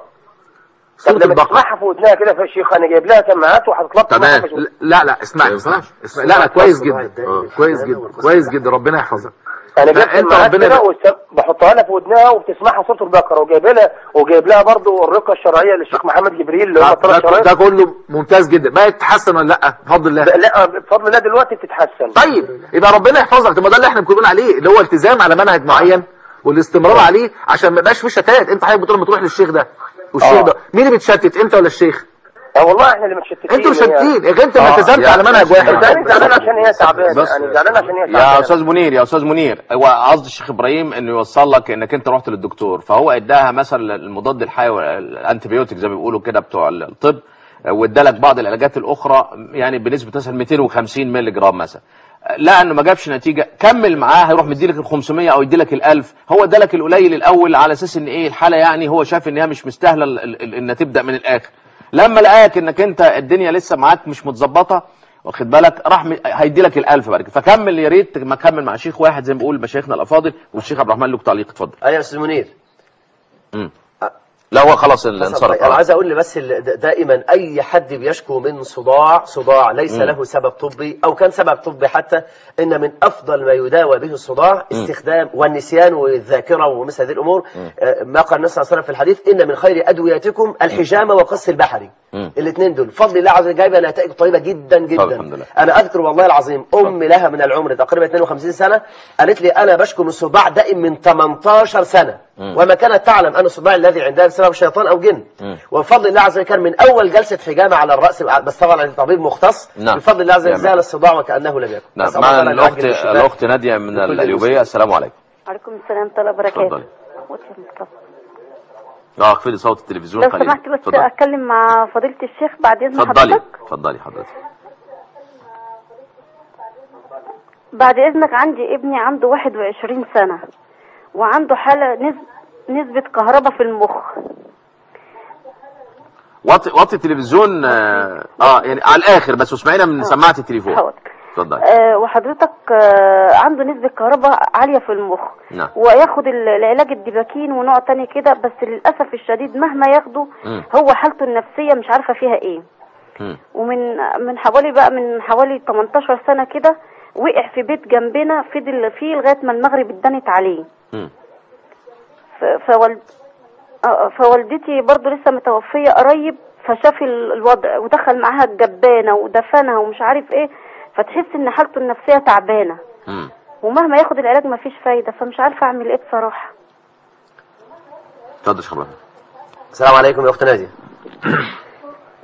S6: طب
S2: سوره
S6: لما
S2: البقره
S6: تسمعها في ودنها كده يا شيخ انا جايب لها سماعات وحاطط لها
S2: تمام
S6: في ودنها.
S2: لا لا اسمعني
S7: ما ينفعش.
S2: اسمعني لا لا كويس
S3: الصداع
S2: جدا
S3: الدائم
S2: آه،
S3: بالحمام
S2: كويس جدا
S3: والقصة
S2: كويس جدا ربنا يحفظك
S6: انا
S2: لا،
S6: جايب
S2: انت
S6: سماعات
S2: ربنا
S6: كده
S2: يبارك.
S6: والسم- بحطها لها في ودنها وبتسمعها سوره البقره وجايب لها وجايب لها برضه الرقيه الشرعيه للشيخ محمد جبريل اللي هم
S2: ده,
S6: الثلاث
S2: ده,
S6: شرايط
S2: ده كله ممتاز جدا بقى تتحسن ولا لا بفضل الله
S6: لا بفضل الله دلوقتي بتتحسن
S2: طيب يبقى ربنا يحفظك طب ما ده اللي احنا بنقول عليه اللي هو التزام على منهج معين والاستمرار عليه عشان ما يبقاش في شتات انت حضرتك بتقول لما تروح للشيخ ده والشيخ
S6: آه.
S2: ده مين اللي بيتشتت انت ولا الشيخ
S6: اه والله احنا اللي متشتتين
S2: انتوا مشتتين يا انت ما
S7: آه،
S2: التزمت
S7: يا-
S2: على منهج واحد
S6: زعلان زعلان عشان هي تعبانه
S7: بس-
S6: يعني زعلان عشان هي
S7: يا
S6: تعبانه
S7: استاذ منير يا استاذ منير هو قصد الشيخ ابراهيم انه يوصل لك انك انت رحت للدكتور فهو اداها مثلا المضاد الحيوي الانتيبيوتيك زي ما بيقولوا كده بتوع الطب وادالك بعض العلاجات الاخرى يعني بنسبه مثلا 250 مللي جرام مثلا لا انه ما جابش نتيجه كمل معاه هيروح مديلك ال 500 او يديلك ال 1000 هو ادالك القليل الاول على اساس ان ايه الحاله يعني هو شاف ان هي مش مستاهله ال- ال- ال- ان تبدا من الاخر لما لقاك انك انت الدنيا لسه معاك مش متظبطه واخد بالك راح م- هيدي لك الالف بعد كده فكمل يا ريت ما كمل مع شيخ واحد زي ما بيقول مشايخنا الافاضل والشيخ عبد الرحمن له تعليق اتفضل
S3: ايوه يا استاذ منير
S7: مم.
S1: لا هو خلاص الانصرف
S3: انا عايز اقول بس ال- د- دائما اي حد بيشكو من صداع صداع ليس له سبب طبي او كان سبب طبي حتى ان من افضل ما يداوى به الصداع استخدام والنسيان والذاكره ومثل هذه الامور آه، ما قال النبي صلى الله عليه وسلم في الحديث ان من خير ادوياتكم الحجامه والقص البحري
S1: مم.
S3: الاثنين دول بفضل الله عز وجل جايبه نتائج طيبه جدا جدا
S1: طب الحمد لله.
S3: انا اذكر والله العظيم امي لها من العمر تقريبا 52 سنه قالت لي انا بشكو من صداع دائم من 18 سنه وما كانت تعلم ان الصداع الذي عندها بسبب شيطان او جن وبفضل الله عز وجل كان من اول جلسه حجامه على الراس بس طبعا عن طبيب مختص
S1: نعم.
S3: بفضل الله عز وجل
S1: نعم.
S3: زال الصداع وكانه لم يكن
S1: نعم
S3: نسأل الله
S1: مع
S3: تعالى أن
S1: الاخت
S3: يعجل بالشفاء.
S1: الاخت ناديه من
S3: لكل
S1: القليوبيه السلام عليكم
S5: عليكم السلام ورحمة الله وبركاته
S1: اتفضلي.
S5: أخوتي المصطفى.
S1: اه اخفضي صوت التلفزيون
S5: لو
S1: قليلا
S5: سمحت بس
S1: اتفضلي
S5: أتكلم مع فضيلة الشيخ بعد إذن
S1: اتفضلي
S5: حضرتك
S1: اتفضلي حضرتك
S5: بعد إذنك عندي ابني عنده 21 سنة وعنده حالة نسب نسبة كهرباء في المخ
S7: وطي وطي التلفزيون اه آه، يعني على الاخر بس واسمعينا من سماعه التليفون
S5: حاضر
S7: اتفضلي
S5: آه وحضرتك آه عنده نسبة كهرباء عالية في المخ
S7: نعم.
S5: وياخد ال- العلاج الديباكين ونوع تاني كده بس للأسف الشديد مهما ياخده
S7: مم.
S5: هو حالته النفسية مش عارفة فيها ايه
S7: مم.
S5: ومن من حوالي بقى من حوالي 18 سنة كده وقع في بيت جنبنا فضل فيه لغاية ما المغرب اتدنت عليه
S7: مم.
S5: ف- فوالد آه، فوالدتي برضو لسه متوفية قريب فشاف ال- الوضع ودخل معاها الجبانة ودفنها ومش عارف ايه فتحس ان حالته النفسية تعبانة
S7: مم.
S5: ومهما ياخد العلاج مفيش فايدة فمش عارفة اعمل ايه بصراحة
S7: اتفضل يا شيخ ابراهيم
S3: السلام عليكم يا اخت ناديه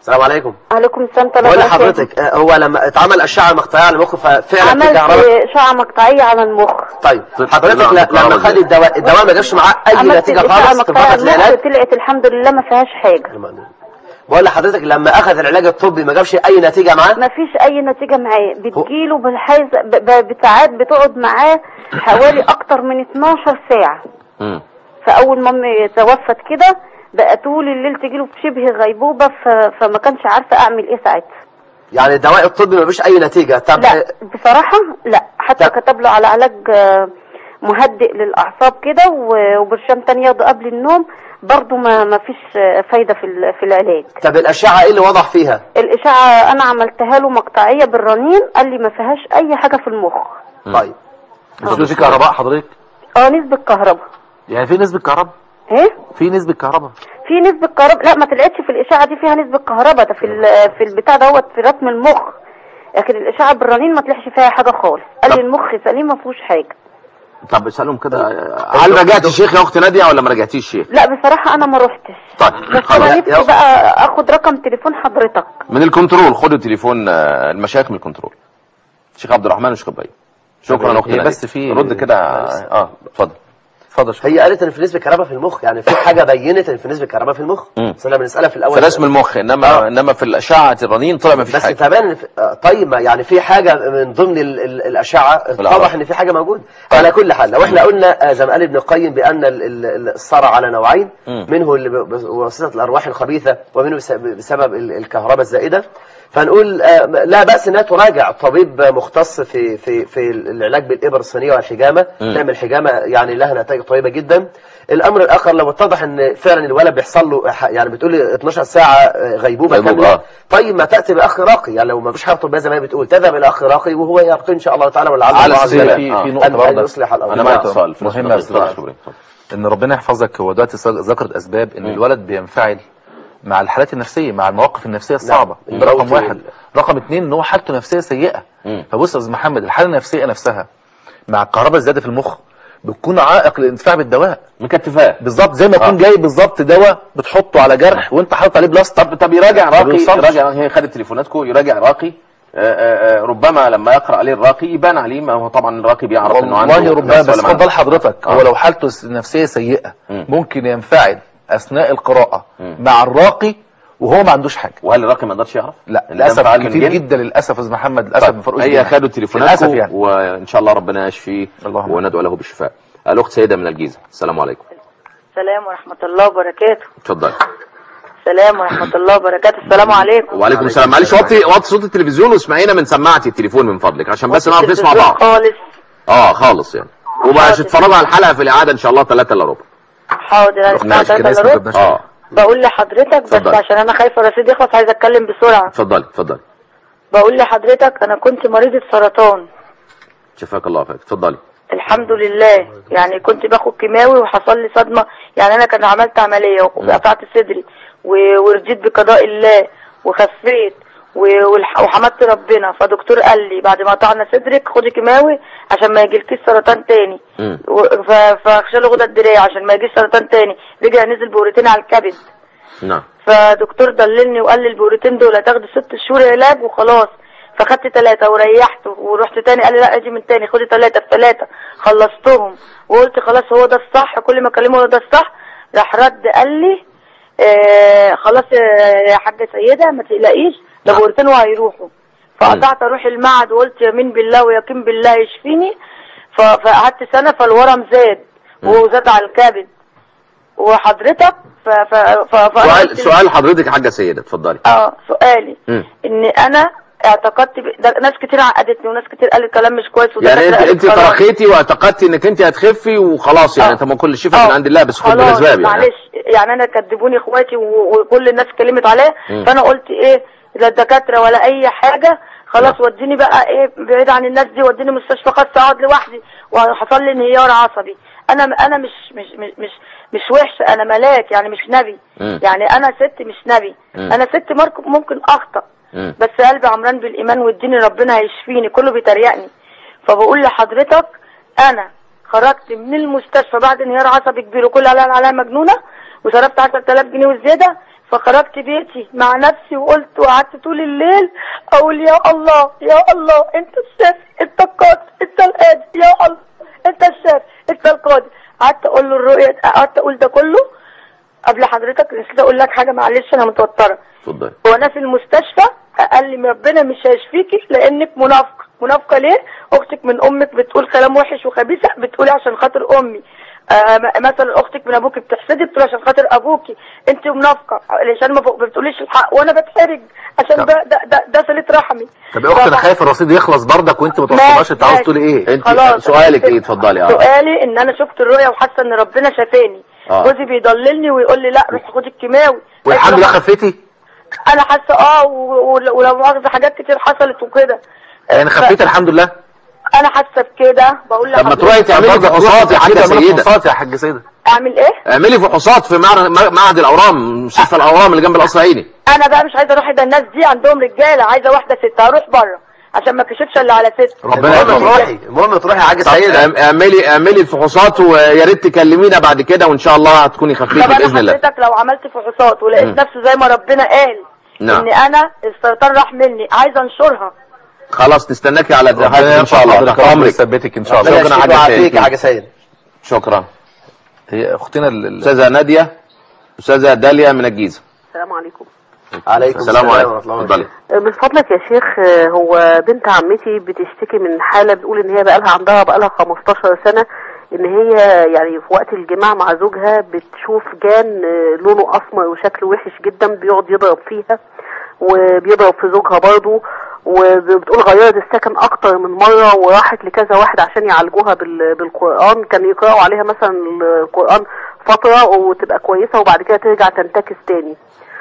S3: السلام عليكم
S8: عليكم السلام ورحمة
S3: بقول
S8: الله وبركاته.
S3: لحضرتك آه، هو لما اتعمل اشعه مقطعيه على المخ ففعلا في
S8: عملت
S3: كهرباء
S8: إشاعة مقطعية على المخ
S3: طيب
S1: طيب،
S3: حضرتك
S1: طلع
S3: لا-
S1: الكهرباء
S3: لما خد
S1: إزاي؟
S3: الدواء الدواء ما جابش معاه اي
S8: عملت
S3: نتيجه
S8: الإشاعة
S3: خالص في
S8: المقطعية على
S3: فتره العلاج
S8: المخ طلعت الحمد لله ما فيهاش حاجة
S3: بقول لحضرتك لما اخذ العلاج الطبي ما جابش اي نتيجه معاه
S8: ما فيش أي نتيجة معاه بتجيله بالحيز ب- ب- بساعات بتقعد معاه حوالي أكتر من 12 ساعة
S1: مم.
S8: فأول ما أمي توفت كده بقى طول الليل تجيله بشبه غيبوبة ف... فما كانش عارفة أعمل إيه ساعتها
S3: يعني الدواء الطبي ما جابش اي نتيجه طب
S8: لا بصراحة لا حتى
S3: طب.
S8: كتب له على علاج آه، مهدئ للأعصاب كده و- وبرشام تاني ياخده قبل النوم برضه ما ما فيش آه، فايدة في ال- في العلاج
S3: طب الاشعه ايه اللي وضح فيها
S8: الإشاعة أنا عملتها له مقطعية بالرنين قال لي ما فيهاش أي حاجة في المخ
S3: طيب
S2: مش في كهرباء حضرتك
S8: اه نسبة كهرباء
S2: يعني في نسبة كهرباء
S8: ايه
S2: في نسبة كهرباء
S8: في نسبة كهرباء لا ما طلعتش في الإشاعة دي فيها نسبة كهرباء ده في ال- في البتاع دوت في رسم المخ لكن الإشاعة بالرنين ما طلعش فيها حاجة خالص قال لي
S7: طب.
S8: المخ سليم ما فيهوش حاجة
S7: طب اسالهم كده هل رجعت الشيخ يا اخت ناديه ولا ما رجعتيش الشيخ
S8: لا بصراحة أنا ما روحتش
S7: طيب
S8: بس
S7: خلاص.
S8: أنا
S3: يا-
S8: نفسي بقى أخد رقم تليفون حضرتك
S7: من الكنترول خدوا تليفون آه، المشايخ من الكنترول شيخ عبد الرحمن وشيخ ابراهيم شكرا يا اخت
S2: هي
S7: نادية.
S2: بس في-
S7: رد كده اه اتفضل
S2: اتفضل شكرا.
S3: هي قالت ان في نسبه كهرباء في المخ يعني في حاجه بينت ان في نسبه كهرباء في المخ
S7: مم.
S3: بس انا بنسالها في الاول
S7: في رسم المخ انما
S3: آه.
S7: انما في الاشعه الرنين طلع ما فيش
S3: بس
S7: حاجه
S3: تبان إن في- آه، طيب ما يعني في حاجه من ضمن ال ال الاشعه اتضح ان في حاجه موجوده على كل حال لو احنا قلنا آه، زي ما قال ابن القيم بان ال- ال- ال- الصرع على نوعين
S7: مم.
S3: منه اللي ب- بواسطه الارواح الخبيثه ومنه بس- بسبب ال- الكهرباء الزائده فنقول آه، لا باس انها تراجع طبيب مختص في في في العلاج بالابر الصينيه والحجامه
S7: مم.
S3: تعمل حجامه يعني لها نتائج طيبه جدا الامر الاخر لو اتضح ان فعلا الولد بيحصل له ح- يعني بتقول لي 12 ساعه آه، غيبوبه
S7: غيبوبة،
S3: كامله
S7: آه.
S3: طيب ما تاتي باخ راقي يعني لو ما فيش حاجه طبيه زي ما هي بتقول تذهب الى اخ راقي وهو يرقي ان شاء الله تعالى ولعل
S7: على
S3: الله عز
S7: السبيل.
S3: وجل
S2: في
S7: آه.
S2: في
S3: ان
S2: نقطة
S3: أن
S2: برضه
S3: يصلح الامر
S7: انا
S2: معاك
S7: معك اتصال في
S2: مهمة
S7: نفس
S2: يا
S7: الوقت.
S2: أستاذ.
S7: اتفضل.
S2: ان ربنا يحفظك هو دلوقتي ذكرت اسباب ان
S7: مم.
S2: الولد بينفعل مع الحالات النفسيه مع المواقف النفسيه الصعبه
S3: نعم.
S2: ده رقم
S3: الموت
S2: واحد
S3: وال-
S2: رقم اتنين ان هو حالته نفسيه سيئه
S7: مم.
S2: فبص يا استاذ محمد الحاله النفسيه نفسها مع الكهرباء الزياده في المخ بتكون عائق للانتفاع بالدواء
S7: مكتفاه
S2: بالظبط زي ما
S7: آه.
S2: يكون جاي بالظبط دواء بتحطه على جرح وانت حاطط عليه بلاستر
S7: طب طب يراجع
S2: ما
S7: راقي
S2: بيوصلش.
S7: يراجع راقي هي خدت تليفوناتكم يراجع راقي آه، آه، آه، ربما لما يقرا عليه الراقي يبان عليه ما هو طبعا الراقي بيعرف انه عنده
S2: والله ربما
S7: نفس
S2: بس
S7: ولا ما
S2: خد
S7: عنده.
S2: بال حضرتك
S7: آه.
S2: هو لو حالته النفسيه سيئه
S7: مم.
S2: ممكن ينفعل اثناء القراءه
S7: مم.
S2: مع الراقي وهو ما عندوش حاجه
S7: وهل الراقي ما يقدرش يعرف؟
S2: لا
S7: إن ده
S2: للاسف
S7: انفعال من
S2: كتير
S7: الجن؟
S2: جدا للاسف يا استاذ محمد للاسف
S7: طيب،
S2: من فاروق
S7: هي
S2: الجن.
S7: خدوا تليفوناتكم
S2: للاسف يعني
S7: وان شاء الله ربنا يشفيه
S2: اللهم
S7: وندعو له بالشفاء الاخت سيده من الجيزه السلام عليكم
S9: السلام ورحمة الله وبركاته
S7: اتفضل
S9: السلام ورحمة الله وبركاته السلام عليكم
S7: وعليكم السلام معلش وطي وطي صوت التلفزيون واسمعينا من سماعه التليفون من فضلك عشان بس نعرف نسمع
S9: التلفزيون
S7: بعض
S9: خالص
S7: اه خالص يعني وبقى
S9: حاضر.
S7: تتفرجوا على الحلقه في الاعاده ان شاء الله 3 الا ربع
S9: حاضر انا
S2: رحنا
S9: اسمع
S2: كده
S9: ثلاثة
S2: اسمه
S9: الا
S2: ربنا
S9: ربع
S7: اه
S9: بقول لحضرتك بس
S7: اتفضل.
S9: عشان انا خايفة الرصيد يخلص عايزة اتكلم بسرعة
S7: اتفضلي اتفضلي
S9: بقول لحضرتك انا كنت مريضة سرطان
S7: شفاك الله خير اتفضلي
S9: الحمد لله يعني كنت باخد كيماوي وحصل لي صدمة يعني انا كان عملت عملية وقطعت صدري و- ورجيت بقضاء الله وخفيت و- والح- وحمدت ربنا فدكتور قال لي بعد ما قطعنا صدرك خدي كيماوي عشان ما يجيلكيش سرطان تاني
S7: مم.
S9: و- ف- فاخشى غدة الدراع عشان ما يجيش سرطان تاني رجع نزل بورتين على الكبد
S7: نعم
S9: فدكتور دللني وقال لي البورتين دول هتاخدي ست شهور علاج وخلاص فخدت ثلاثة وريحت ورحت تاني قال لي لا اجي من تاني خدي ثلاثة في ثلاثة خلصتهم وقلت خلاص هو ده الصح كل ما اكلمه هو ده الصح راح رد قال لي آه خلاص آه، يا حاجة سيدة ما تقلقيش ده
S7: نعم.
S9: بورتين وهيروحوا فقطعت اروح المعهد وقلت يمين بالله ويقين بالله يشفيني ف- فقعدت سنة فالورم زاد وزاد على الكبد وحضرتك ف ف ف فأنا
S7: سؤال
S9: قلت-
S7: سؤال حضرتك يا حاجه سيده اتفضلي
S9: اه سؤالي
S7: مم.
S9: ان انا اعتقدت ب... ده ناس كتير عقدتني وناس كتير قالت كلام مش كويس
S7: يعني انت
S9: ودكاترة
S7: انت
S9: قالت خلاص.
S7: ترخيتي واعتقدتي انك انت هتخفي وخلاص يعني
S9: آه.
S7: طب ما كل الشفاء من
S9: آه.
S7: عند الله بس خد
S9: خلاص
S7: بالاسباب يعني
S9: معلش يعني انا كدبوني اخواتي و... وكل الناس اتكلمت عليا
S7: مم.
S9: فانا قلت ايه لا الدكاتره ولا اي حاجه خلاص
S7: نعم.
S9: وديني بقى ايه بعيد عن الناس دي وديني مستشفى خاص اقعد لوحدي وحصل لي انهيار عصبي انا انا مش مش مش مش, مش وحش انا ملاك يعني مش نبي
S7: مم.
S9: يعني انا ست مش نبي
S7: مم.
S9: انا ست مارك- ممكن اخطأ
S7: مم.
S9: بس قلبي عمران بالايمان والدين ربنا هيشفيني كله بيتريقني فبقول لحضرتك انا خرجت من المستشفى بعد انهيار عصبي كبير وكل على عليها مجنونه وصرفت 10000 جنيه وزياده فخرجت بيتي مع نفسي وقلت وقعدت طول الليل اقول يا الله يا الله انت الشافي انت القادر انت القادر يا الله انت الشافي انت القادر قعدت اقول له الرؤية قعدت اقول ده كله قبل حضرتك نسيت اقول لك حاجه معلش انا متوتره
S1: اتفضل
S9: وانا في المستشفى قال لي ربنا مش هيشفيكي لانك منافقه منافقه ليه اختك من امك بتقول كلام وحش وخبيثه بتقولي عشان خاطر امي آه م- مثلا اختك من ابوك بتحسدي بتقول عشان خاطر ابوكي انت منافقه علشان ما ب- بتقوليش الحق وانا بتحرج عشان
S2: طب.
S9: ده ده ده, ده صله رحمي
S2: طب يا اخت انا
S9: فبح-
S2: خايف الرصيد يخلص بردك وانت ما توصلناش انت عاوز
S9: ماشي.
S2: تقولي ايه
S7: انت
S9: خلاص.
S7: سؤالك ايه اتفضلي اه
S9: سؤالي ان انا شفت الرؤيا وحاسه ان ربنا شافاني
S7: آه.
S9: جوزي بيضللني ويقول لي لا روح خدي الكيماوي
S2: والحمد لله خفيتي
S9: انا حاسه اه و- و- ولو مؤاخذه حاجات كتير حصلت وكده
S2: يعني خفيتي الحمد لله
S9: انا حاسه بكده بقول
S7: طب ما
S9: لحضرتك
S7: تروحي تعملي فحوصات يا حاجه سيده
S2: فحوصات يا حاج سيده
S9: اعمل ايه
S7: اعملي فحوصات في معهد معهد الاورام مستشفى الاورام اللي جنب القصر العيني
S9: انا بقى مش عايزه اروح ده الناس دي عندهم رجاله عايزه واحده ست هروح بره عشان ما كشفش الا على ست
S2: ربنا
S3: المهم
S2: يحفظك
S3: تروحي المهم تروحي يا حاج
S7: طب
S3: سيدة
S7: اعم- اعملي اعملي الفحوصات ويا ريت تكلمينا بعد كده وان شاء الله هتكوني خفيفه
S9: طب
S7: باذن
S9: انا
S7: الله
S9: حضرتك لو عملت فحوصات ولقيت
S7: مم.
S9: نفسي زي ما ربنا قال
S7: نعم.
S9: ان انا السرطان راح مني عايزه انشرها
S7: خلاص نستناكي على
S2: ربنا
S7: الزهايمر ان شاء الله
S2: يحفظك
S7: تحت
S2: ربنا
S7: امرك
S2: يثبتك ان شاء
S3: ربنا
S2: الله
S7: شكرا
S3: يشفيك
S7: حاج
S3: ويعافيك
S7: سيد.
S3: يا حاج سيد
S7: شكرا
S2: هي اختنا ال- ال-
S7: استاذه ناديه استاذه داليا من الجيزه
S8: السلام عليكم
S3: عليكم
S7: السلام عليكم
S3: ورحمة الله
S7: اتفضلي
S8: من فضلك يا شيخ آه، هو بنت عمتي بتشتكي من حالة بتقول ان هي بقالها عندها بقالها 15 سنة ان هي يعني في وقت الجماع مع زوجها بتشوف جان آه، لونه اسمر وشكله وحش جدا بيقعد يضرب فيها وبيضرب في زوجها برضه وبتقول غيرت السكن اكتر من مرة وراحت لكذا واحد عشان يعالجوها بال- بالقرآن كانوا يقرأوا عليها مثلا القرآن فترة وتبقى كويسة وبعد كده ترجع تنتكس تاني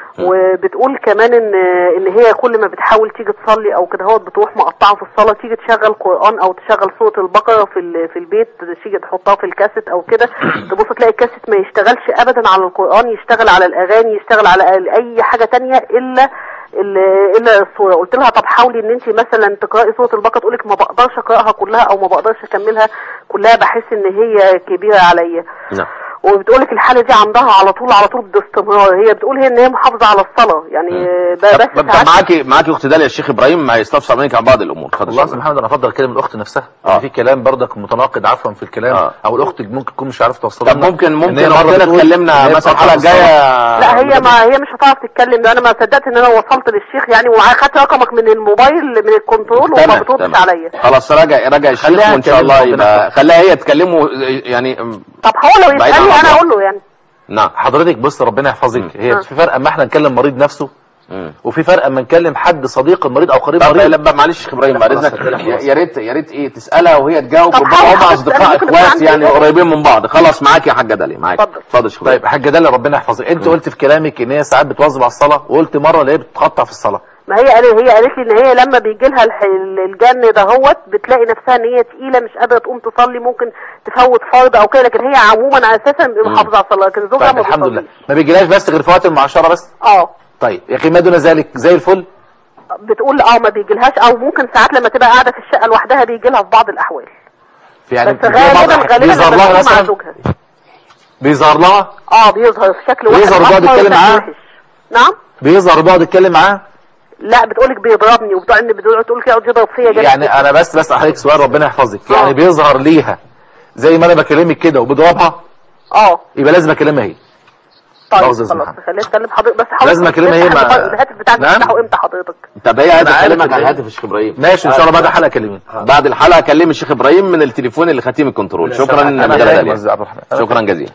S8: وبتقول كمان ان ان هي كل ما بتحاول تيجي تصلي او كده هو بتروح مقطعه في الصلاه تيجي تشغل قران او تشغل سوره البقره في ال- في البيت تيجي تحطها في الكاسيت او كده تبص تلاقي الكاسيت ما يشتغلش ابدا على القران يشتغل على الاغاني يشتغل على اي حاجه تانية الا ال- الا الصوره قلت لها طب حاولي ان انت مثلا تقراي سوره البقره تقول لك ما بقدرش اقراها كلها او ما بقدرش اكملها كلها بحس ان هي كبيره عليا
S7: نعم
S8: وبتقولك الحالة دي عندها على طول على طول باستمرار هي بتقول هي ان هي محافظة على الصلاة يعني ب-
S7: طب
S8: بس
S7: طب
S8: ساعات
S7: معاكي معاكي اخت داليا الشيخ ابراهيم ما يستفسر منك عن بعض الامور اتفضل
S2: والله
S7: شكراً.
S2: سبحان محمد انا افضل كلام الاخت نفسها
S7: آه.
S2: يعني في كلام برضك متناقض عفوا في الكلام
S7: آه.
S2: او الاخت ممكن تكون مش عارفه توصل
S7: طب ممكن
S2: إن
S7: ممكن
S2: هي مرة
S7: اختنا
S2: بتقول
S7: تكلمنا
S2: إن هي
S7: مثلا الحلقه
S2: بتقطع الصلاة.
S7: الجايه
S8: لا هي ما هي مش هتعرف تتكلم ده انا ما صدقت ان انا وصلت للشيخ يعني وخدت رقمك من الموبايل من الكنترول وما
S7: تمام
S8: بتردش
S7: تمام
S8: عليا
S7: خلاص راجع راجع الشيخ
S2: خليها
S7: وان شاء
S2: تكلمه
S7: الله
S2: ربنا
S7: يبقى
S2: يحفظها.
S7: خليها هي تكلمه يعني
S8: طب هو لو
S7: بعيد عن
S8: يسألني انا
S7: الموضوع.
S8: اقول له يعني
S7: نعم
S2: حضرتك بص ربنا يحفظك هي
S8: آه.
S2: في فرق اما احنا نكلم مريض نفسه
S7: مم.
S2: وفي فرق اما نكلم حد صديق المريض او قريب
S7: طب
S2: مريض
S7: لما معلش يا ابراهيم بعد
S3: خلاص،
S7: اذنك
S3: خلاص.
S7: يا يا ريت يا ريت ايه تسالها وهي تجاوب
S8: طب
S7: ويبقى
S8: حاول
S7: هم
S8: حضرتك،
S7: اصدقاء
S8: أنا ممكن يكون
S7: اخوات
S8: عندي
S7: يعني
S8: إجابة.
S7: قريبين من بعض خلاص معاك يا حاجه داليا معاك
S8: اتفضل.
S7: اتفضل يا شيخ
S2: طيب حاجه داليا ربنا يحفظك انت قلت في كلامك ان هي ساعات بتواظب على الصلاه وقلت مره اللي هي بتتقطع في الصلاه
S8: ما هي قالت هي قالت لي ان هي لما بيجي لها الجن دهوت بتلاقي نفسها ان هي تقيله مش قادره تقوم تصلي ممكن تفوت فرض او كده لكن هي عموما اساسا محافظه على الصلاه لكن زوجها
S2: طيب
S8: ما
S2: الحمد لله
S8: بيصليش.
S2: ما بيجيلاش بس غير في وقت المعاشره بس
S8: اه
S2: طيب يا اخي ما دون ذلك زي الفل
S8: بتقول اه ما بيجيلهاش او ممكن ساعات لما تبقى قاعده في الشقه لوحدها بيجي لها في بعض الاحوال
S2: في يعني
S8: بس
S2: بيجي بعض
S8: غالبا
S2: الأحيان
S8: غالبا
S2: بيظهر
S8: لما
S2: لها
S8: تكون مع
S2: مثلا
S8: زوجها
S2: بيظهر لها
S8: اه بيظهر في شكل واحد
S2: بيظهر وبيقعد
S8: أحمر
S2: يتكلم
S8: وشكل
S2: معاها؟
S8: وحش. نعم
S2: بيظهر وبيقعد يتكلم معاه
S8: لا بتقولك بيضربني وبتوع ان بتقول تقول كده يقعد يضرب فيا جامد
S2: يعني
S8: جدا.
S2: انا بس بس حضرتك سؤال ربنا يحفظك
S8: آه.
S2: يعني بيظهر ليها زي ما انا بكلمك كده وبضربها
S8: اه
S2: يبقى لازم اكلمها هي
S8: طيب
S2: لحظة يا
S8: خلاص
S2: محمد.
S8: خليها تكلم حضرتك بس حضرتك
S2: لازم أكلمها هي
S8: تفتح
S2: مع-
S8: الموبايل، الهاتف بتاعك
S2: نعم.
S8: تفتحه امتى حضرتك
S7: طب هي
S2: أنا عارف
S7: هتكلمك
S2: إن
S7: على
S2: هي-
S7: الهاتف يا شيخ ابراهيم
S2: ماشي ان شاء الله بعد الحلقه كلميني
S7: بعد الحلقه كلم الشيخ ابراهيم من التليفون اللي ختيم الكنترول شكرا
S2: انا
S7: مدام
S2: فاهم
S7: داليا
S2: قصدي عبد الرحمن أنا
S7: شكرا
S2: فاهم.
S7: جزيلا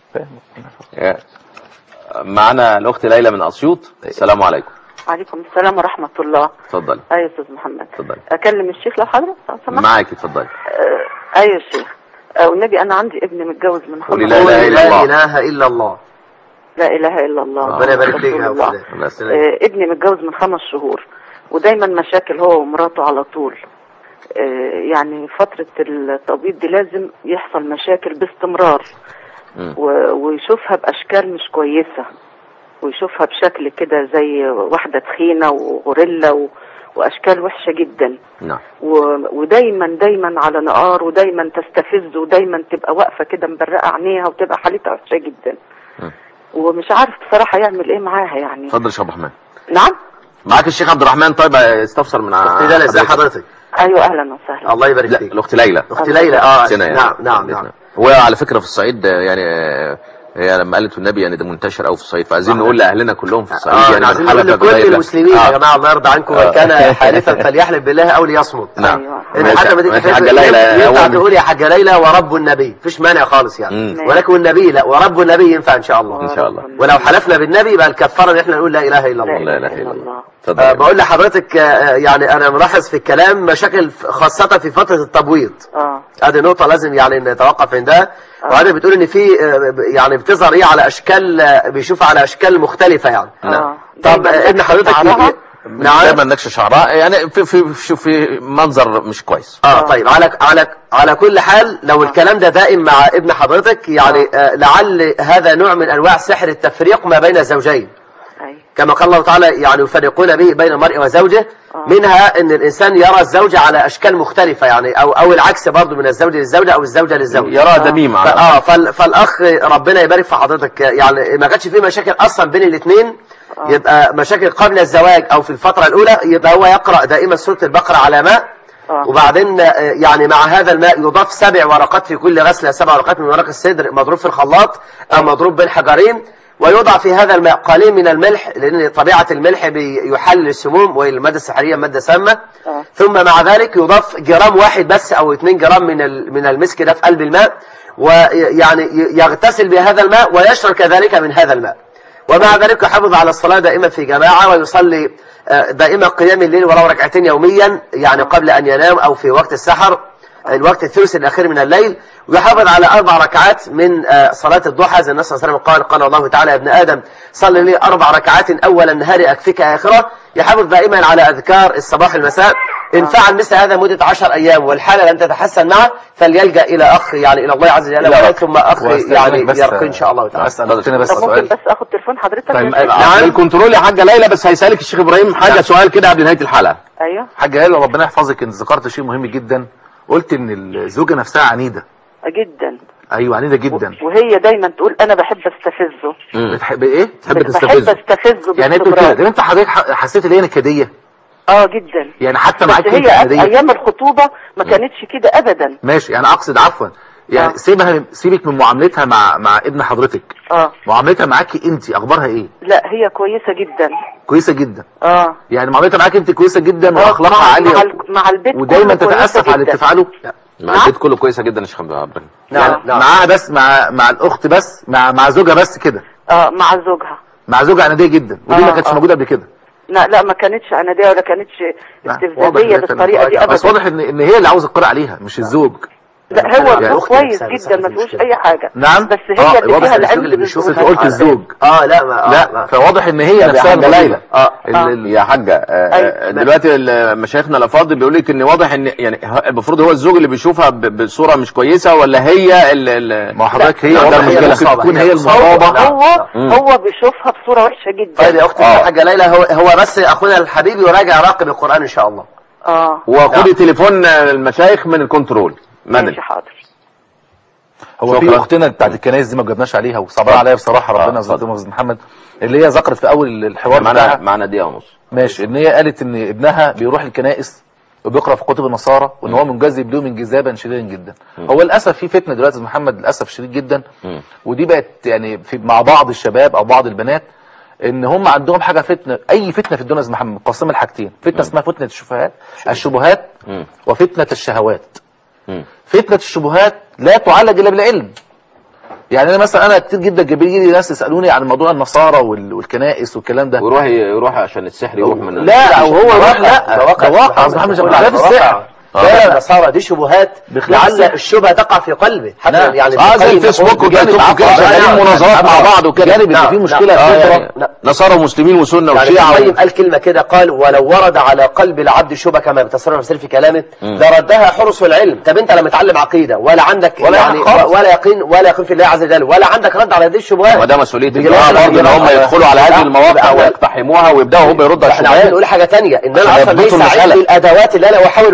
S7: يا- معنا الاخت ليلى من اسيوط السلام عليكم
S10: وعليكم السلام ورحمة الله
S7: اتفضلي
S10: أيوة يا أستاذ محمد
S7: اتفضلي
S10: أكلم الشيخ لو حضرتك لو سمحت
S7: معاكي اتفضلي
S10: آه، أيوة يا شيخ آه، والنبي أنا عندي ابن متجوز من
S7: قولي
S10: خمس
S7: لا
S3: قولي
S7: إله إلا الله.
S3: لا اله الا الله
S10: لا إله إلا الله
S3: ربنا يبارك فيك
S10: رسول
S3: يا
S10: الله.
S3: أستاذ.
S7: الله يسلمك.
S10: آه، ابني متجوز من خمس شهور ودايما مشاكل هو ومراته على طول آه، يعني فترة التبييض دي لازم يحصل مشاكل باستمرار
S7: مم.
S10: و- ويشوفها بأشكال مش كويسة ويشوفها بشكل كده زي واحدة تخينة وغوريلا و... وأشكال وحشة جدا
S7: نعم
S10: و... ودايما دايما على نقار ودايما تستفز ودايما تبقى واقفة كده مبرقة عينيها وتبقى حالتها وحشة جدا
S7: مم.
S10: ومش عارف بصراحة يعمل ايه معاها يعني
S7: اتفضل يا شيخ عبد الرحمن
S10: نعم
S7: معاك الشيخ عبد الرحمن طيب استفسر من
S3: اختي ليلى ازي حضرتك
S10: ايوه اهلا وسهلا
S3: الله يبارك
S7: لا
S3: فيك
S7: الاخت ليلى
S3: اختي ليلى اه
S7: سنة يعني.
S3: نعم نعم نعم
S7: هو على فكره في الصعيد آه، يعني آه، هي لما قالت النبي يعني ده منتشر قوي في الصعيد فعايزين نقول لاهلنا كلهم في الصعيد
S3: اه
S7: يعني
S3: يعني عايزين
S7: من
S3: نقول
S7: حلف
S3: لكل
S7: بغير-
S3: المسلمين يا
S7: آه.
S3: جماعه الله يرضى عنكم
S7: آه.
S3: من كان حالفا فليحلف بالله او ليصمت
S7: نعم
S10: أيوة.
S3: ان
S7: ماشي.
S3: حتى ما تيجي
S7: ماشي
S3: تحلف
S7: حاجه ليلى
S3: ينفع
S7: أول-
S3: تقول يا حاجه ليلى ورب النبي مفيش مانع خالص يعني
S7: مم.
S3: ولكن النبي لا ورب النبي ينفع ان شاء الله
S7: ان شاء الله
S3: ولو حلفنا بالنبي يبقى الكفاره ان احنا نقول لا اله الا الله
S7: لا اله الا الله
S3: آه
S7: اتفضل
S3: بقول لحضرتك آه، يعني انا ملاحظ في الكلام مشاكل ف- خاصة في فترة التبويض
S10: اه
S3: هذه نقطة لازم يعني نتوقف عندها وهذا بتقول ان في آه، ب- يعني بتظهر ايه على اشكال آه، بيشوفها على اشكال مختلفة يعني
S10: اه
S3: طب آه، ابن حضرتك
S10: شعرها؟
S3: نعم
S7: دايما نكش شعراء يعني في في في, في منظر مش كويس
S3: اه طيب على على على كل حال لو الكلام ده دائم مع ابن حضرتك يعني آه لعل هذا نوع من انواع سحر التفريق ما بين الزوجين
S10: ايوه
S3: كما قال الله تعالى يعني يفرقون به بين المرء وزوجه منها ان الانسان يرى الزوجة على اشكال مختلفة يعني او او العكس برضه من الزوج للزوجة او الزوجة للزوج
S7: يراها دميمة على
S3: اه فال فالاخ ربنا يبارك في حضرتك يعني ما كانش في مشاكل اصلا بين الاثنين يبقى مشاكل قبل الزواج او في الفترة الاولى يبقى هو يقرأ دائما سورة البقرة على ماء
S10: آه.
S3: وبعدين آه، يعني مع هذا الماء يضاف سبع ورقات في كل غسلة سبع ورقات من ورق السدر مضروب في الخلاط أو مضروب بين حجرين ويوضع في هذا الماء قليل من الملح لأن طبيعة الملح بيحلل السموم والمادة السحرية مادة سامة
S10: آه.
S3: ثم مع ذلك يضاف جرام واحد بس أو 2 جرام من ال- من المسك ده في قلب الماء ويعني ي- يغتسل بهذا الماء ويشرب كذلك من هذا الماء ومع ذلك يحافظ على الصلاة دائما في جماعة ويصلي آه، دائما قيام الليل ولو ركعتين يوميا يعني قبل أن ينام أو في وقت السحر الوقت الثلث الأخير من الليل ويحافظ على أربع ركعات من آه، صلاة الضحى زي النبي صلى الله عليه وسلم قال قال الله تعالى يا ابن آدم صل لي أربع ركعات أول النهار أكفيك آخرة يحافظ دائما على أذكار الصباح والمساء إن فعل مثل هذا مدة عشر أيام والحالة لم تتحسن معه فليلجأ إلى أخ يعني إلى الله عز وجل
S2: إلى أخ.
S3: ثم أخ
S2: وأستأذنك
S3: يعني
S2: بس-
S3: يرقي إن شاء الله تعالى
S2: أسأل أختنا بس
S10: طب ممكن
S2: سؤال
S10: بس اخد تليفون حضرتك
S2: طيب،
S10: يا شيخ؟
S7: نعم الكنترول يا حاجه ليلى بس هيسالك الشيخ ابراهيم حاجه سؤال كده قبل نهايه الحلقه
S10: ايوه
S2: حاجة ليلى ربنا يحفظك انت ذكرت شيء مهم جدا قلت ان الزوجة نفسها عنيدة
S10: جدا
S2: ايوه عنيدة جدا
S10: وهي دايما تقول انا بحب استفزه
S7: مم.
S2: بتحب ايه
S7: تحب
S10: بحب
S7: تستفزه
S10: استفزه
S2: يعني انت كده
S10: باستمرار.
S2: طب انت حضرتك ح- حسيت ان هي نكدية
S10: اه جدا
S2: يعني حتى
S10: بس
S2: معاك انت
S10: هي
S2: عنيدية
S10: ايام الخطوبه ما كانتش كده ابدا
S2: ماشي يعني اقصد عفوا يعني
S10: آه.
S2: سيبها سيبك من معاملتها مع مع ابن حضرتك
S10: اه
S2: معاملتها معاكي انت اخبارها ايه
S10: لا هي كويسه جدا
S2: كويسة جدا
S10: اه
S2: يعني معاملتها معاك انت كويسة جدا
S10: آه،
S2: واخلاقها
S10: مع-
S2: عالية
S10: مع, ال- مع البيت
S2: ودايما
S10: كله كويسة
S2: تتأسف على اللي
S10: جدا.
S2: بتفعله
S7: مع البيت كله كويسه جدا يا شيخ عبد الرحمن
S3: نعم
S2: يعني
S3: نعم
S2: معاها بس مع مع الاخت بس مع مع زوجها بس كده
S10: اه مع زوجها
S2: مع زوجها عنيدية جدا ودي ما
S10: آه،
S2: كانتش
S10: آه.
S2: موجودة قبل كده
S10: لا لا ما كانتش عناديه ولا كانتش
S2: لا،
S10: استفزازيه
S2: إن هي
S10: بالطريقه دي
S2: بس
S10: ابدا
S2: واضح ان ان هي اللي عاوز القراءة عليها مش الزوج
S10: لا هو
S3: يعني
S10: الزوج
S3: أختي
S10: كويس
S3: نفسها
S10: جدا ما
S3: بس
S10: فيهوش
S3: مشكلة.
S10: اي حاجه
S2: نعم
S10: بس
S2: آه،
S10: هي اللي
S2: واضح
S10: فيها
S2: إن الزوج
S10: العلم
S2: اللي بيشوف
S10: بالزوج.
S2: انت قلت الزوج
S3: اه لا ما آه
S2: لا
S3: ما.
S2: فواضح ان هي
S7: طب يا
S2: نفسها
S7: حاجة
S2: الموضوع.
S7: ليلى.
S3: اه
S2: ال- ال-
S7: يا حاجه آه،
S10: أيوة.
S7: آه، دلوقتي ال- مشايخنا الافاضل بيقول لك ان واضح ان يعني ه- المفروض هو الزوج اللي بيشوفها ب- بصوره مش كويسه ولا هي ال- ال-
S2: ما هو حضرتك هي
S3: لا،
S2: واضح
S3: هي
S2: مشكلة
S3: المصابة،
S2: ممكن تكون
S3: هي
S2: هي
S3: المصابة.
S2: المصابة
S10: هو
S7: مم.
S10: هو بيشوفها بصوره وحشه جدا
S3: طيب يا اختي
S7: آه.
S3: الحاجة ليلى هو هو بس اخونا الحبيب يراجع راقب القرآن ان شاء الله
S10: اه
S7: وخدي تليفون المشايخ من الكنترول مدني
S10: ماشي حاضر
S2: هو في
S7: شكراً.
S2: اختنا بتاعت الكنائس دي ما جبناش عليها وصبرها عليها بصراحه
S7: آه،
S2: ربنا
S7: اتفضل.
S2: يرزقهم استاذ محمد اللي هي ذكرت في اول الحوار
S7: معنا
S2: بتاعها
S7: معنا دقيقه ونص
S2: ماشي ان هي قالت ان ابنها بيروح الكنائس وبيقرا في كتب النصارى وان هو منجذب لهم انجذابا شديدا جدا هو للاسف في فتنه دلوقتي يا أستاذ محمد للاسف شديد جدا
S7: مم.
S2: ودي بقت يعني في مع بعض الشباب او بعض البنات ان هم عندهم حاجه فتنه اي فتنه في الدنيا يا أستاذ محمد مقسمه لحاجتين فتنه اسمها فتنه الشبهات الشبهات
S7: مم.
S2: وفتنه الشهوات
S7: مم.
S2: فتنة الشبهات لا تعالج إلا بالعلم يعني أنا مثلا أنا كتير جدا بيجي لي ناس يسألوني عن موضوع النصارى وال- والكنائس والكلام ده
S7: ويروح يروح عشان السحر يروح من
S2: لا أو هو يروح لا
S3: ده واقع
S2: ده واقع أصبح مش لا في السحر
S3: لا النصارى دي شبهات
S2: بخلاف
S3: لعل
S2: السحر.
S3: الشبهه تقع في قلبه حتى
S2: نعم.
S3: يعني
S7: اه زي
S3: ابن
S7: الفيسبوك
S3: يقول
S7: والتيك
S3: بجانب
S7: توك كده
S3: عقل.
S7: شغالين
S3: نعم،
S7: مناظرات
S3: نعم.
S7: مع بعض وكده
S2: جانب ان
S3: نعم،
S2: في
S3: نعم.
S2: مشكله
S3: آه،
S2: فطرة.
S3: يعني- لا.
S7: نصارى ومسلمين وسنه
S3: يعني ابن
S7: وشيعه
S3: القيم قال كلمة كده قال ولو ورد على قلب العبد شبه كما بتصرف في كلامه لردها حرس العلم طب انت لما تعلم عقيدة ولا عندك
S2: ولا
S3: يعني
S2: خالص.
S3: ولا يقين ولا يقين في الله عز وجل ولا عندك رد على هذه الشبهات
S7: وده مسؤوليه
S3: بجد.
S7: الجماعه برضه ان هم يدخلوا على هذه المواقع
S3: لا.
S7: ويقتحموها ويبداوا هم يردوا على
S3: احنا عايزين
S7: الشبهات
S3: نقول حاجة تانية ان انا
S7: عشان
S3: اصلا ليس
S7: يضبطوا
S3: عندي
S7: المسألة.
S3: الادوات اللي انا احاور بها الاخر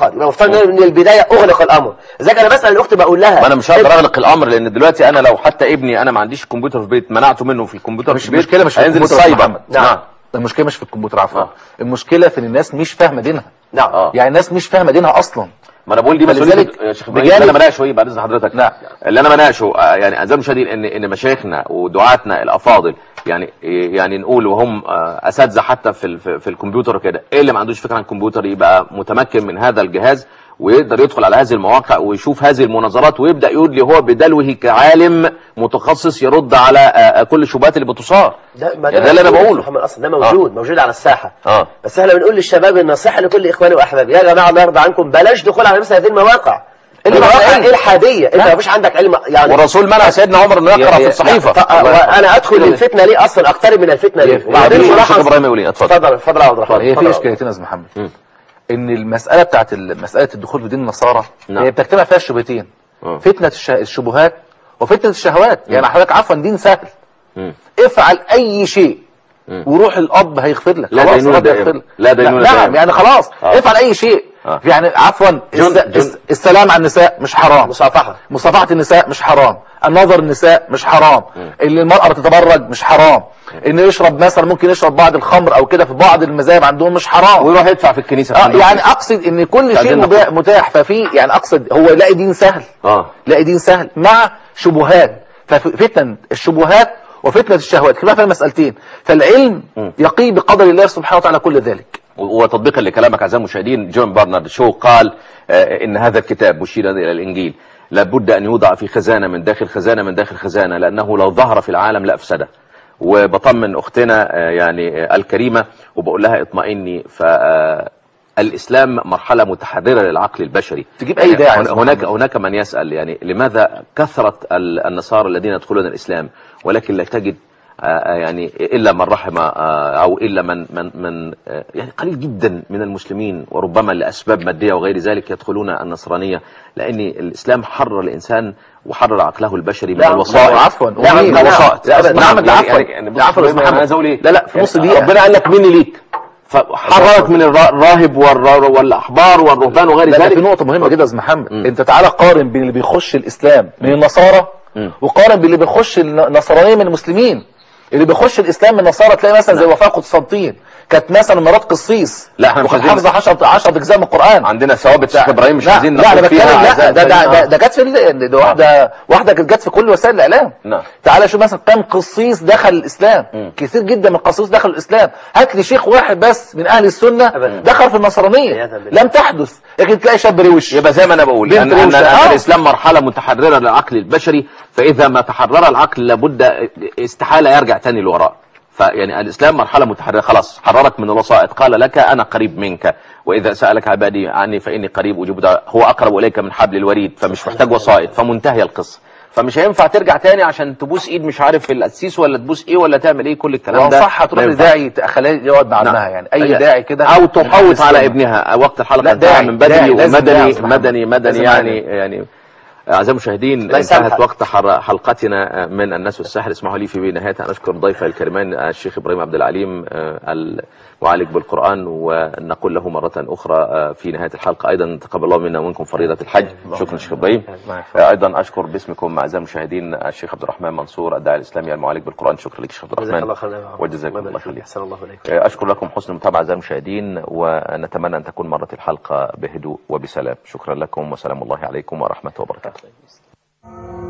S3: فقط يبقى المفترض ان أنا من البدايه اغلق الامر لذلك انا بسال الاخت بقول لها
S7: ما انا مش هقدر اغلق الامر لان دلوقتي انا لو حتى ابني انا ما عنديش كمبيوتر في البيت منعته منه في الكمبيوتر
S2: مش
S7: في البيت
S2: المشكله مش في
S7: هينزل
S2: الكمبيوتر يا
S7: السايبر
S2: محمد.
S3: نعم.
S2: المشكله مش في الكمبيوتر عفوا
S7: آه.
S2: المشكله في ان الناس مش فاهمه دينها
S3: نعم
S7: اه
S2: يعني الناس مش فاهمه دينها اصلا
S7: ما انا بقول دي
S2: فلذلك
S7: مسؤوليه يا شيخ ابراهيم
S2: بجانب-
S7: اللي انا بناقشه ايه بعد اذن حضرتك
S2: نعم.
S7: اللي انا بناقشه آه، يعني اعزائي المشاهدين ان ان مشايخنا ودعاتنا الافاضل يعني يعني نقول وهم آه، اساتذه حتى في ال- في في الكمبيوتر وكده ايه اللي ما عندوش فكره عن الكمبيوتر يبقى متمكن من هذا الجهاز ويقدر يدخل على هذه المواقع ويشوف هذه المناظرات ويبدا يقول لي هو بدلوه كعالم متخصص يرد على آه، آه، كل الشبهات اللي بتثار
S3: ده ما
S7: يعني ده اللي انا
S3: موجود يا
S7: بقوله
S3: محمد اصلا ده موجود موجود على الساحه
S7: اه
S3: بس احنا بنقول للشباب النصيحه لكل اخواني واحبابي يا جماعه الله يرضى عنكم بلاش دخول على مثل هذه المواقع
S2: اللي
S3: المواقع
S2: معاه علم.
S3: الحاديه انت
S2: نعم.
S3: ما فيش عندك علم يعني
S7: والرسول منع سيدنا عمر انه يقرا في الصحيفه
S3: ط- وانا ادخل للفتنه ليه اصلا اقترب من الفتنه ليه
S2: هي-
S3: وبعدين
S2: هي-
S3: ملاحظ
S7: الشيخ ابراهيم يقول ايه اتفضل
S3: اتفضل اتفضل يا عبد الرحمن
S2: هي في
S3: اتفضل.
S2: اشكاليتين يا استاذ محمد
S7: مم.
S2: ان المساله بتاعت ال- مساله الدخول في دين النصارى
S7: نعم.
S2: هي بتجتمع فيها الشبهتين
S7: آه.
S2: فتنه الش- الشبهات وفتنه الشهوات يعني حضرتك عفوا دين سهل
S7: مم.
S2: افعل اي شيء
S7: مم.
S2: وروح الاب هيغفر لك
S7: لا
S2: خلاص
S7: دينونة
S2: الاب هيغفر
S7: دائمة.
S2: لك
S7: لا دينونة
S2: نعم
S7: دائمة.
S2: يعني خلاص
S7: آه.
S2: افعل اي شيء
S7: آه.
S2: يعني عفوا
S7: جن-
S2: الس-
S7: جن-
S2: الس- السلام على النساء مش حرام
S3: مصافحه
S2: مصافحة النساء مش حرام النظر النساء مش حرام اللي المرأة تتبرج مش حرام انه يشرب مثلا ممكن يشرب بعض الخمر او كده في بعض المذاهب عندهم مش حرام
S7: ويروح يدفع في الكنيسه
S2: اه
S7: الصندوق.
S2: يعني اقصد ان كل شيء
S7: عندنا
S2: مبا- متاح ففي يعني اقصد هو يلاقي دين سهل
S7: اه
S2: لاقي دين سهل مع شبهات ففتن الشبهات وفتنة الشهوات كما في المسألتين فالعلم
S7: م.
S2: يقي بقدر الله سبحانه وتعالى كل ذلك
S7: وتطبيقا لكلامك اعزائي المشاهدين جون برنارد شو قال آه، ان هذا الكتاب مشيرا الى الانجيل لابد ان يوضع في خزانه من داخل خزانه من داخل خزانه لانه لو ظهر في العالم لافسده وبطمن اختنا آه، يعني آه، الكريمه وبقول لها اطمئني ف آه، الاسلام مرحله متحرره للعقل البشري
S2: تجيب أي داعي.
S7: هن- هناك هناك من يسال يعني لماذا كثرت ال- النصارى الذين يدخلون الاسلام ولكن لا تجد آه، يعني الا من رحم آه، او الا من من من آه، يعني قليل جدا من المسلمين وربما لاسباب ماديه وغير ذلك يدخلون النصرانيه لان الاسلام حرر الانسان وحرر عقله البشري من
S2: لا،
S7: الوسائط
S2: لا، عفوا.
S7: لا
S2: ومين؟
S7: من الوسائط
S2: لا، لا،
S7: نعم
S2: محمد،
S7: يعني-
S2: عفوا.
S7: يعني
S2: لا، عفوا يا
S7: بص،
S2: محمد.
S7: انا عايز اقول ايه
S2: لا، لا، في نص دقيقة.
S7: ربنا قال لك مني ليك فحررك من الرا- الراهب والر- والاحبار والرهبان وغير
S2: لا لا،
S7: ذلك
S2: في نقطة مهمة جدا يا استاذ محمد
S7: مم.
S2: انت تعالى قارن بين اللي بيخش الاسلام من النصارى
S7: مم.
S2: وقارن باللي بيخش النصرانية من المسلمين اللي بيخش الاسلام من النصارى تلاقي مثلا زي وفاء قسطنطين كانت مثلا مرات قسيس
S7: لا، احنا مش
S2: وكانت
S7: عايزين-
S2: حافظة 10 10 اجزاء من القرآن
S7: عندنا ثوابت شيخ ابراهيم مش
S2: لا
S7: عايزين
S2: لا انا
S7: ناخد
S2: بتكلم
S7: فيها
S2: لا
S7: أعزائي
S2: ده ده
S7: المشاهدين.
S2: ده, ده جت في ال- ده واحده واحده كانت جت في كل وسائل الاعلام
S7: نعم.
S2: تعالى شوف مثلا كم قسيس دخل الاسلام
S7: مم.
S2: كثير جدا من القسيس دخل الاسلام هات لي شيخ واحد بس من اهل السنه
S3: أبداً.
S2: دخل في النصرانيه
S3: عياذا بالله.
S2: لم تحدث لكن تلاقي شاب روش
S7: يبقى زي ما انا بقول
S2: بنت
S7: ان, أن,
S2: روشة.
S7: أن
S2: آه.
S7: الاسلام مرحله متحرره للعقل البشري فاذا ما تحرر العقل لابد استحاله يرجع تاني لوراء فيعني الاسلام مرحله متحرره خلاص حررك من الوسائط قال لك انا قريب منك واذا سالك عبادي عني فاني قريب اجيب دعوة. هو اقرب اليك من حبل الوريد فمش محتاج وسائط فمنتهيه القصه فمش هينفع ترجع تاني عشان تبوس ايد مش عارف القسيس ولا تبوس ايه ولا تعمل ايه كل الكلام ده
S2: وانصحها تروح
S7: ما ينفعش.
S2: لداعي خليه يقعد مع ابنها يعني اي
S7: هي-
S2: داعي كده
S7: او
S2: من
S7: تحوط
S2: أهل
S7: على
S2: السنة.
S7: ابنها وقت الحلقه
S2: لا،
S7: انتهى
S2: داعي-
S7: من بدري
S2: داعي، لازم داعي
S7: ومدني
S2: يا أستاذ
S7: مدني
S2: محمد.
S7: مدني
S2: لازم
S7: يعني
S2: داعي.
S7: يعني اعزائي المشاهدين
S3: الله
S7: انتهت
S3: يسامحك.
S7: وقت حر- حلقتنا من الناس والسحر اسمحوا لي في نهايه ان اشكر ضيفي الكريمان الشيخ ابراهيم عبد العليم آه، المعالج بالقران ونقول له مره اخرى آه، في نهايه الحلقه ايضا تقبل الله منا ومنكم فريضه الحج شكرا شيخ ابراهيم آه، ايضا اشكر باسمكم اعزائي المشاهدين الشيخ عبد الرحمن منصور الداعي الاسلامي المعالج بالقران شكرا لك شيخ عبد
S3: جزاك الله
S7: الرحمن
S3: خيرا
S7: وجزاكم الله خير
S3: احسن الله اليك
S7: أشكر لكم حسن المتابعة أعزائي المشاهدين ونتمنى أن تكون مرت الحلقة بهدوء وبسلام شكرا لكم وسلام الله عليكم ورحمة وبركاته